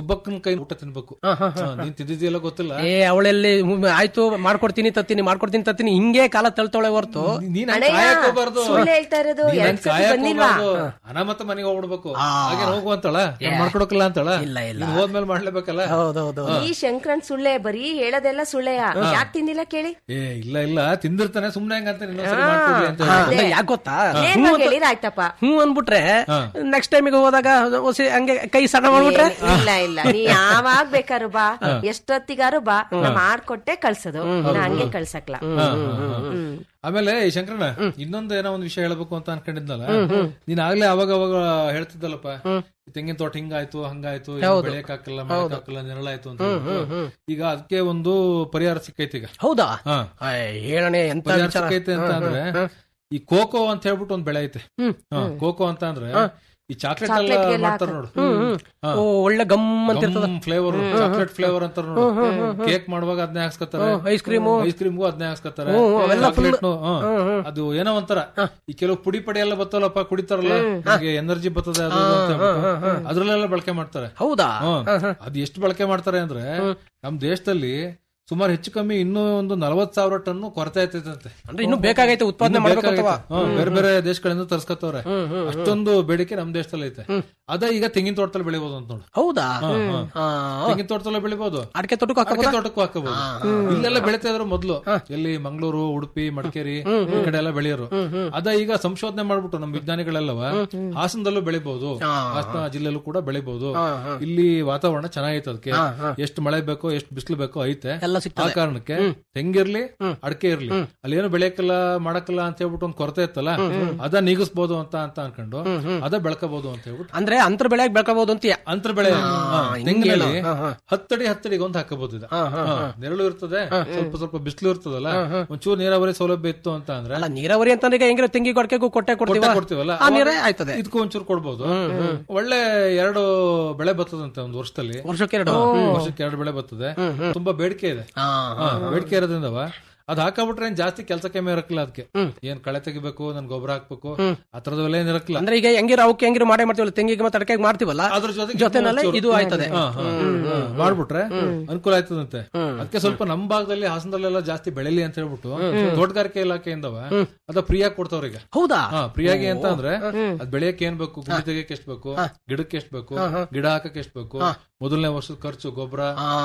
ಕೈ ಊಟ ತಿನ್ಬೇಕು ಹಾ, ನೀನ್ ತಿಂದಿದ್ಯಲ್ಲ ಗೊತ್ತಿಲ್ಲ ಏ ಅವಳೆಲ್ಲಿ ಹ್ಮ್, ಆಯ್ತು ಮಾಡ್ಕೊಡ್ತೀನಿ ತತ್ತೀನಿ ಮಾಡ್ಕೊಡ್ತೀನಿ ತತ್ತೀನಿ ಹಿಂಗೆ ಕಾಲ ತಳ್ತಾಳೆ ಹೊರ್ತು ನೀನ್ ಹಂಗ್ ಅಣ್ಣಯ್ಯ, ಕಾಯಕ್ ಹೋಗ್ಬಾರ್ದು ಸುಳ್ಳು ಹೇಳ್ತಾ ಇರೋದು ನೀನ್ ಎರಡ್ ಹಂಗ್ ಸತಿ ಕಾಯಕ್ ಬಂದಿಲ್ವಾ ಹೋಗ್ಬಾರ್ದು. ಅನಾಮತ ಮನೆಗೆ ಹೋಗ್ಬಿಡ್ಬೇಕು ಹಾಗೆ ಹೋಗು ಅಂತಾಳ ನಾನ್ ಮಾಡ್ಕೊಡಕ್ಕಿಲ್ಲ ಅಂತಾಳ ಇಲ್ಲ ಇಲ್ಲ ಹೋದ್ಮೇಲೆ ಮಾಡ್ಲೇಬೇಕಲ್ಲ ಹೌದೌದು ಹಾ. ಈ ಶಂಕರನ್ ಸುಳ್ಳೆ ಬರೀ ಹೇಳೋದೆಲ್ಲ ಸುಳ್ಳೆಯ ಯಾಕೆ ತಿಂದಿಲ್ಲ ಕೇಳಿ ಏ ಇಲ್ಲ ಇಲ್ಲ ತಿಂದಿರ್ತಾನೆ ಸುಮ್ನೆ ಹೆಂಗಂತ ಇನ್ನೊಂದ್ಸರಿ ಮಾಡ್ಕೊಡ್ಲಿ ಅಂತ ಹಾ, ಹೇಳಿ. ಅಂದ್ರೆ ಯಾಕ್ ಗೊತ್ತಾ ಏನ್ ಹ್ಞೂ ಅಂತ- ಹೇಳಿರ ಆಯ್ತಪ್ಪ ಹ್ಞೂ ಅನ್ಬಿಟ್ರೆ ನೆಕ್ಸ್ಟ್ ಟೈಮಿಗೆ ಹೋದಾಗ ಹೊಸಿ ಹಂಗೆ ಕೈ ಸಣ್ಣ ಮಾಡ್ಬಿಟ್ರೆ ಇಲ್ಲ ಇಲ್ಲ ನೀ ಯಾವಾಗ ಬೇಕಾರು ಬಾ ಎಷ್ಟೊತ್ತಿಗಾರು ಬಾ ನಾ ಮಾಡ್ಕೊಟ್ಟೆ ಕಳ್ಸೋದು ನಾ ಹಂಗೆ ಕಳ್ಸಕ್ಲ ಹಾ, ಹಾ, ಹಾ. ಆಮೇಲೆ ಈ ಶಂಕರಣ್ಣ ಇನ್ನೊಂದು ಏನೋ ಒಂದ್ ವಿಷಯ ಹೇಳ್ಬೇಕು ಅಂತ ಅನ್ಕೊಂಡಿದ್ನಲ್ಲ ನೀನ್ ಆಗ್ಲೇ ಅವಾಗ ಅವಾಗ ಹೇಳ್ತಿದ್ದಲ್ಲಪ್ಪ ಈ ತೆಂಗಿನ ತೋಟ ಹಿಂಗಾಯ್ತು ಹಂಗಾಯ್ತು ಹೌದು. ಬೆಳೆಯಕ್ ಹಾಕಲ್ಲ ಹೌದು. ಮಾಡಕ್ ಹಾಕಲ್ಲ ನೆರಳಾಯ್ತು ಅಂತ ಹ್ಮ್, ಹೇಳ್ಬಿಟ್ಟು. ಹ್ಮ್, ಹ್ಮ್. ಈಗ ಅದಕ್ಕೆ ಒಂದು ಪರಿಹಾರ ಸಿಕ್ಕೈತಿ ಈಗ ಹೌದಾ ಹಾ. ಹೇಳಣೆ ಎಂತ ಪರಿಹಾರ ವಿಚಾರ? ಸಿಕ್ಕೈತೆ ಅಂತ ಹ್ಮ್, ಅಂದ್ರೆ ಹ್ಮ್, ಈ ಕೋಕೋ ಅಂತ ಹೇಳ್ಬಿಟ್ಟು ಒಂದ್ ಬೆಳೆ ಐತೆ ಹಾ, ಕೋಕೋ ಅಂತ ಅಂದ್ರೆ ಈ ಚಾಕ್ಲೇಟ್ ಎಲ್ಲ ಚಾಕ್ಲೇಟ್ ಗೆಲ್ಲ ಮಾಡ್ತಾರ ನೋಡು ಹ್ಮ್, ಹ್ಮ್. ಹಾ. ಓ, ಒಳ್ಳೆ ಗಮ್ ಅಂತ ಇರ್ತದ. ಫ್ಲೇವರ್ ಹ್ಮ್, ಚಾಕ್ಲೇಟ್ ಹ್ಮ್, ಫ್ಲೇವರ್ ಅಂತಾರ ನೋಡು ಹ್ಮ್, ಹ್ಮ್, ಹ್ಮ್, ಹ್ಮ್. ಕೇಕ್ ಮಾಡುವಾಗ ಅದನ್ನೇ ಹಾಕ್ಸ್ಕೊತಾರೆ ಹ್ಮ್, ice cream. ಐಸ್ ಕ್ರೀಮ್ಗೂ ಅದನ್ನೇ ಹಾಕ್ಸ್ಕೊತಾರೆ ಹ್ಮ್, ಅವೆಲ್ಲ full- ಚಾಕ್ಲೇಟ್ನು, ಹಾ. ಹ್ಮ್, ಹ್ಮ್. ಅದು ಏನೋ ಒಂಥರ ಈ ಕೆಲವು ಪುಡಿ ಪಡಿ ಎಲ್ಲ ಬತ್ತಲ್ಲಪ್ಪ ಕುಡಿತಾರಲ್ಲ ಹ್ಮ್. ಹಾಗೆ ಎನರ್ಜಿ ಬರ್ತದೆ ಅದು ಇದು ಅಂತ ಹೇಳ್ಬಿಟ್ಟು. ಅದ್ರಲ್ಲೆಲ್ಲ ಬಳಕೆ ಮಾಡ್ತಾರೆ ಹೌದಾ ಹ್ಮ್. ಅದು ಎಷ್ಟು ಬಳಕೆ ಮಾಡ್ತಾರೆ ಅಂದ್ರೆ ನಮ್ ದೇಶದಲ್ಲಿ ಸುಮಾರು ಹೆಚ್ಚು ಕಮ್ಮಿ ಇನ್ನೂ ಒಂದು ನಲವತ್ ಸಾವಿರ ಟನ್ ಕೊರತೆ ಆಯ್ತೈತಂತೆ ಅಂದ್ರೆ ಇನ್ನೂ ಬೇಕಾಗೈತೆ ಉತ್ಪಾದನೆ ಇನ್ನೂ ಮಾಡ್ಬೇಕು ಬೇಕಾಗೈತೆ. ಅಥವಾ? ಹ್ಮ್, ಬೇರೆ ಬೇರೆ ದೇಶಗಳಿಂದ ತರ್ಸ್ಕೊತವ್ರೆ ಅಷ್ಟೊಂದು ಬೇಡಿಕೆ ನಮ್ ದೇಶದಲ್ಲಿ ಐತೆ ಅದ ಈಗ ತೆಂಗಿನ ತೋಟದಲ್ಲಿ ಬೆಳಿಬಹುದು ಅಂತ ನೋಡು ಹೌದಾ ಹಾ, ಹಾ. ಹಾ. ತೆಂಗಿನ ತೋಟದಲ್ಲಿ ಬೆಳಿಬಹುದು ಅಡಿಕೆ ತೋಟಕ್ಕೂ ಅಡಿಕೆ ಹಾಕಬಹುದಾ? ತೋಟಕ್ಕೂ ಹಾಕಬಹುದು ಇಲ್ಲೆಲ್ಲ ಬೆಳಿತಾ ಇದ್ರು ಮೊದ್ಲು ಎಲ್ಲಿ ಮಂಗಳೂರು ಉಡುಪಿ ಮಡಿಕೇರಿ ಈ ಕಡೆ ಎಲ್ಲ ಬೆಳೆಯೋರು ಅದ ಈಗ ಸಂಶೋಧನೆ ಮಾಡ್ಬಿಟ್ಟು ನಮ್ಮ ವಿಜ್ಞಾನಿಗಳೆಲ್ಲವ ಹಾಸನದಲ್ಲೂ ಬೆಳಿಬಹುದು ಹಾಸನ ಜಿಲ್ಲೆಲ್ಲೂ ಕೂಡ ಬೆಳಿಬಹುದು ಇಲ್ಲಿ ವಾತಾವರಣ ಚೆನ್ನಾಗೈತೆ ಅದಕ್ಕೆ ಎಷ್ಟು ಮಳೆ ಬೇಕೋ ಎಷ್ಟು ಬಿಸಿಲು ಬೇಕೋ ಐತೆ ಎಲ್ಲ ಆ ಸಿಗ್ತದೆ. ಕಾರಣಕ್ಕೆ ತೆಂಗಿರ್ಲಿ ಅಡಕೆ ಇರ್ಲಿ ಅಲ್ಲಿ ಏನು ಬೆಳೆಯಕ್ಕಲ್ಲ ಮಾಡಕ್ಕಲ್ಲ ಅಂತ ಹೇಳ್ಬಿಟ್ಟು ಒಂದ್ ಕೊರತೆ ಇತ್ತಲ್ಲ ಅದ ನೀಗಿಸ್ಬೋದು ಅಂತ ಅಂತ ಅನ್ಕೊಂಡು ಅದ ಬೆಳ್ಕೋಬಹುದು ಅಂತ ಹೇಳ್ಬಿಟ್ಟು ಅಂದ್ರೆ ಅಂತರ ಬೆಳೆಯಾಗಿ ಬೆಳ್ಕೋಬಹುದು ಅಂತೀಯ ಅಂತರ ಬೆಳೆ ಹಾ, ಹಾ, ಹಿಂಗೆ ತೆಂಗಿನಲ್ಲಿ ಹೇಳು. ಹಾ, ಹಾ. ಹತ್ತಡಿ ಹತ್ತಡಿಗೆ ಒಂದು ಹಾಕಬಹುದು ಇದು ಹಾ, ಹಾ, ಹಾ, ಹಾ. ನೆರಳು ಇರ್ತದೆ ಸ್ವಲ್ಪ ಸ್ವಲ್ಪ ಬಿಸಿಲು ಇರ್ತದಲ್ಲ ಒಂಚೂರು ನೀರಾವರಿ ಸೌಲಭ್ಯ ಇತ್ತು ಅಂತ ಅಂದ್ರೆ ಅಲ್ಲ ನೀರಾವರಿ ಅಂತಂದ್ರೆ ಈಗ ಹೆಂಗಿರೋ ತೆಂಗಿ ಕೊಡಕೆಗೂ ಕೊಟ್ಟೆ ಕೊಟ್ಟೆ ಕೊಡ್ತೀವ ಕೊಡ್ತೀವಲ್ಲ ಆ ಅವಾಗ ನೀರೇ ಆಯ್ತದೆ ಇದಕ್ಕೂ ಒಂಚೂರು ಕೊಡ್ಬೋದು ಒಳ್ಳೆ ಎರಡು ಬೆಳೆ ಬರ್ತದಂತೆ ಒಂದು ವರ್ಷದಲ್ಲಿ ವರ್ಷಕ್ಕೆ ಎರಡು? ಹಾ, ಹ್ಮ್. ವರ್ಷಕ್ಕೆ ಎರಡು ಬೆಳೆ ಬರ್ತದೆ ತುಂಬಾ ಬೇಡಿಕೆ ಇದೆ ಹಾ, ಹಾ, ಬೇಡಿಕೆ ಇರೋದ್ರಿಂದವ ಅದ್ ಹಾಕಬಿಟ್ರೆ ಏನ್ ಜಾಸ್ತಿ ಕೆಲಸಕ್ಕೆ ಇರಕ್ಕಿಲ್ಲ ಅದಕ್ಕೆ ಏನ್ ಕಳೆ ತೆಗಿಬೇಕು ನನ್ ಗೊಬ್ಬರ ಹಾಕ್ಬೇಕು ಆ ತರದವೆಲ್ಲ ಏನ್ ಇರಕ್ಕಿಲ್ಲ ಅಂದ್ರೆ ಈಗ ಹೆಂಗಿರ ಅವಕ್ಕೆ ಹೆಂಗಿರ ಮಾಡೇ ಮಾಡ್ತೀವಲ್ಲ ತೆಂಗಿಗೆ ಮತ್ತೆ ಅಡಕೆಗೆ ಮಾಡ್ತೀವಲ್ಲ ಅದ್ರ ಜೊತೆಗೆ ಜೊತೆನಲ್ಲೇ ಇನ್ನೊಂಚೂರು- ಇದು ಆಯ್ತದೆ ಹಾ, ಹಾ, ಹಾ, ಮಾಡ್ಬಿಟ್ರೆ ಅನುಕೂಲ ಆಯ್ತದಂತೆ ಅದಕ್ಕೆ ಸ್ವಲ್ಪ ನಮ್ ಭಾಗದಲ್ಲಿ ಹಾಸನದಲ್ಲೆಲ್ಲ ಜಾಸ್ತಿ ಬೆಳೆಲಿ ಅಂತ ಹೇಳ್ಬಿಟ್ಟು ತೋಟಗಾರಿಕೆ ಇಲಾಖೆಯಿಂದವ ಅದ ಫ್ರೀಯಾಗಿ ಕೊಡ್ತಾವ್ರ ಈಗ ಹೌದಾ ಹಾ ಫ್ರೀಯಾಗಿ ಅಂತ ಅಂದ್ರೆ ಅದ್ ಬೆಳೆಯಕ್ಕೆ ಏನ್ ಬೇಕು ಗುಡಿ ತೆಗಿಯಕ್ಕೆ ಎಷ್ಟ್ ಬೇಕು ಗಿಡಕ್ಕೆ ಎಷ್ಟ್ ಬೇಕು ಗಿಡ ಹಾಕಕ್ಕೆ ಎಷ್ಟ್ ಬೇಕು ಮೊದಲನೇ ವರ್ಷದ ಖರ್ಚು ಗೊಬ್ಬರ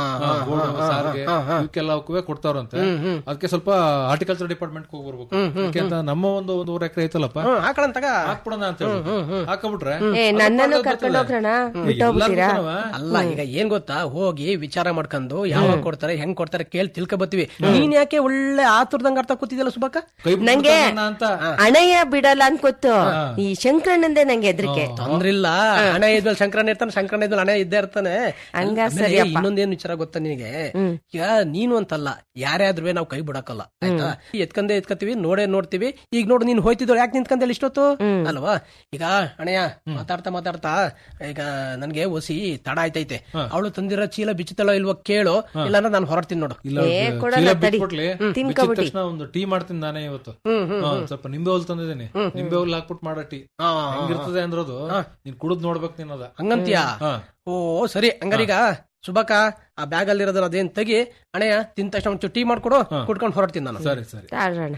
ಸಾರಿಗೆ ಇವಕ್ಕೆಲ್ಲ ಅವಕ್ಕೂ ಕೊಡ್ತಾರಂತೆ ಅದಕ್ಕೆ ಸ್ವಲ್ಪ ಹಾರ್ಟಿಕಲ್ಚರ್ ಡಿಪಾರ್ಟ್ಮೆಂಟ್ ಹೋಗಿ ಬರ್ಬೇಕು ಅದಕ್ಕೆ ಅಂತ ನಮ್ಮ ಒಂದು ಒಂದೂವರೆ ಎಕರೆ ಐತಲ್ಲಪ್ಪ ಹ್ಮ್, ಹಾಕಳಂತಗ ಹಾಕ್ಬಿಡೋಣ ಅಂತ ಹೇಳಿ ಹಾಕಬಿಟ್ರೆ ಏ ನನ್ನನ್ನು ಕರ್ಕೊಂಡು ಹೋಗ್ರಣ ಬಿಟ್ಟೋಗ್ಬಿಡ್ತೀರಾ ಅಲ್ಲ ಈಗ ಏನ್ ಗೊತ್ತಾ ಹೋಗಿ ವಿಚಾರ ಮಾಡ್ಕೊಂಡು ಯಾವಾಗ ಕೊಡ್ತಾರೆ ಹೆಂಗ್ ಕೊಡ್ತಾರೆ ಕೇಳಿ ತಿಳ್ಕೊ ಬತ್ತೀವಿ ನೀನ್ ಯಾಕೆ ಒಳ್ಳೆ ಆತುರ್ದಂಗ ಅರ್ಥ ಕೂತಿದ್ಯಲ್ಲ ಸುಬಕ್ಕ ನಂಗೆ ಅಣಯ್ಯ ಬಿಡಲ್ಲ ಅಂತ ಗೊತ್ತು ಈ ಶಂಕರಣ್ಣಂದೇ ನಂಗೆ ಹೆದರಿಕೆ ತೊಂದ್ರಿಲ್ಲ ಹಣ ಇದ್ಮೇಲೆ ಶಂಕರಣ್ಣ ಇರ್ತಾನೆ ಶಂಕರಣ್ಣ ಇದ್ಮೇಲೆ ಹಣ ಇದ್ದೇ ಇರ್ತಾನೆ ಹಂಗ ಆಮೇಲೆ ಸರಿಯಪ್ಪ. ಇನ್ನೊಂದೇನ್ ವಿಚಾರ ಗೊತ್ತಾ ನಿನಗೆ ಈಗ ನೀನು ಅಂತಲ್ಲ ಯಾರೇ ಆದ್ರೂ ನಾವು ಕೈ ಬಿಡಕ್ಕಲ್ಲ ಆಯ್ತಾ ಎತ್ಕಂದೆ ಎತ್ಕತ್ತೀವಿ ನೋಡೇ ನೋಡ್ತೀವಿ ಈಗ ನೋಡು ನೀನ್ ಹೋಯ್ತಿದ್ರು ಯಾಕೆ ನಿಂತ್ಕಂದೆ ಇಷ್ಟೊತ್ತು ಅಲ್ವಾ ಈಗ ಅಣಯ್ಯ ಮಾತಾಡ್ತಾ ಮಾತಾಡ್ತಾ ಈಗ ನನ್ಗೆ ಒಸಿ ತಡ ಆಯ್ತೈತೆ ಅವಳು ತಂದಿರೋ ಚೀಲ ಬಿಚ್ಚುತ್ತಳೋ ಇಲ್ವೋ ಕೇಳು ಇಲ್ಲಾಂದ್ರೆ ನಾನು ಹೊರಡ್ತೀನಿ ನೋಡು ಇಲ್ಲ ಏ, ಕೊಡಲ್ಲ ಚೀಲ ತಡಿ. ಬಿಟ್ಬಿಟ್ಲಿ ಹ್ಮ್. ಬಿಚ್ಚಿದ ತಿನ್ಕೊಬಿಟ್ಟಿ. ತಕ್ಷಣ ಒಂದು ಟೀ ಮಾಡ್ತೀನಿ ನಾನೇ ಇವತ್ತು ಹಾ, ಸ್ವಲ್ಪ ನಿಂಬೆ ಹುಲ್ ತಂದಿದ್ದೀನಿ ನಿಂಬೆ ಹುಲ್ ಹಾಕ್ಬಿಟ್ಟು ಮಾಡೋ ಟೀ ಹಾ, ಹೆಂಗಿರ್ತದೆ ಅಂದ್ರದು ನೀನ್ ಕುಡಿದ್ ನೋಡ್ಬೇಕು ನೀನ್ ಅದ ಹಂಗಂತೀಯ ಹಾ. ಓ ಸರಿ ಹಂಗಾರೀಗ ಸುಬಕ ಆ ಬ್ಯಾಗ್ ಅಲ್ಲಿರೋದನ್ನ ಅದೇನ್ ತೆಗಿ ಅಣಯ್ಯ ತಿಂದ ತಕ್ಷಣ ಒಂಚೂರು ಟೀ ಮಾಡ್ಕೊಡು ಕುಡ್ಕೊಂಡು ಹೊರಡ್ತೀನಿ ನಾನು ಸರಿ ಸರಿ ತಾಳ್ರಣ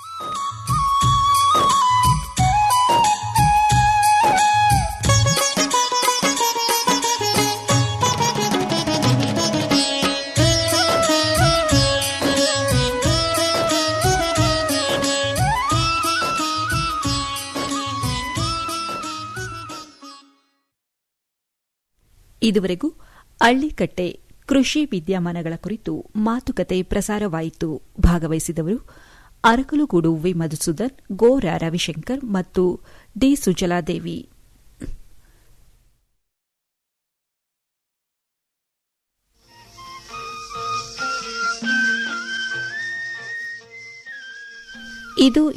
ಇದುವರೆಗೂ ಹಳ್ಳಿಕಟ್ಟೆ ಕೃಷಿ ವಿದ್ಯಮಾನಗಳ ಕುರಿತು ಮಾತುಕತೆ ಪ್ರಸಾರವಾಯಿತು ಭಾಗವಹಿಸಿದವರು ಅರಕಲುಗೂಡು ವಿ ಮಧುಸೂದನ್ ಗೋರ ರವಿಶಂಕರ್ ಮತ್ತು ಡಿ ಸುಜಲಾದೇವಿ ಇದು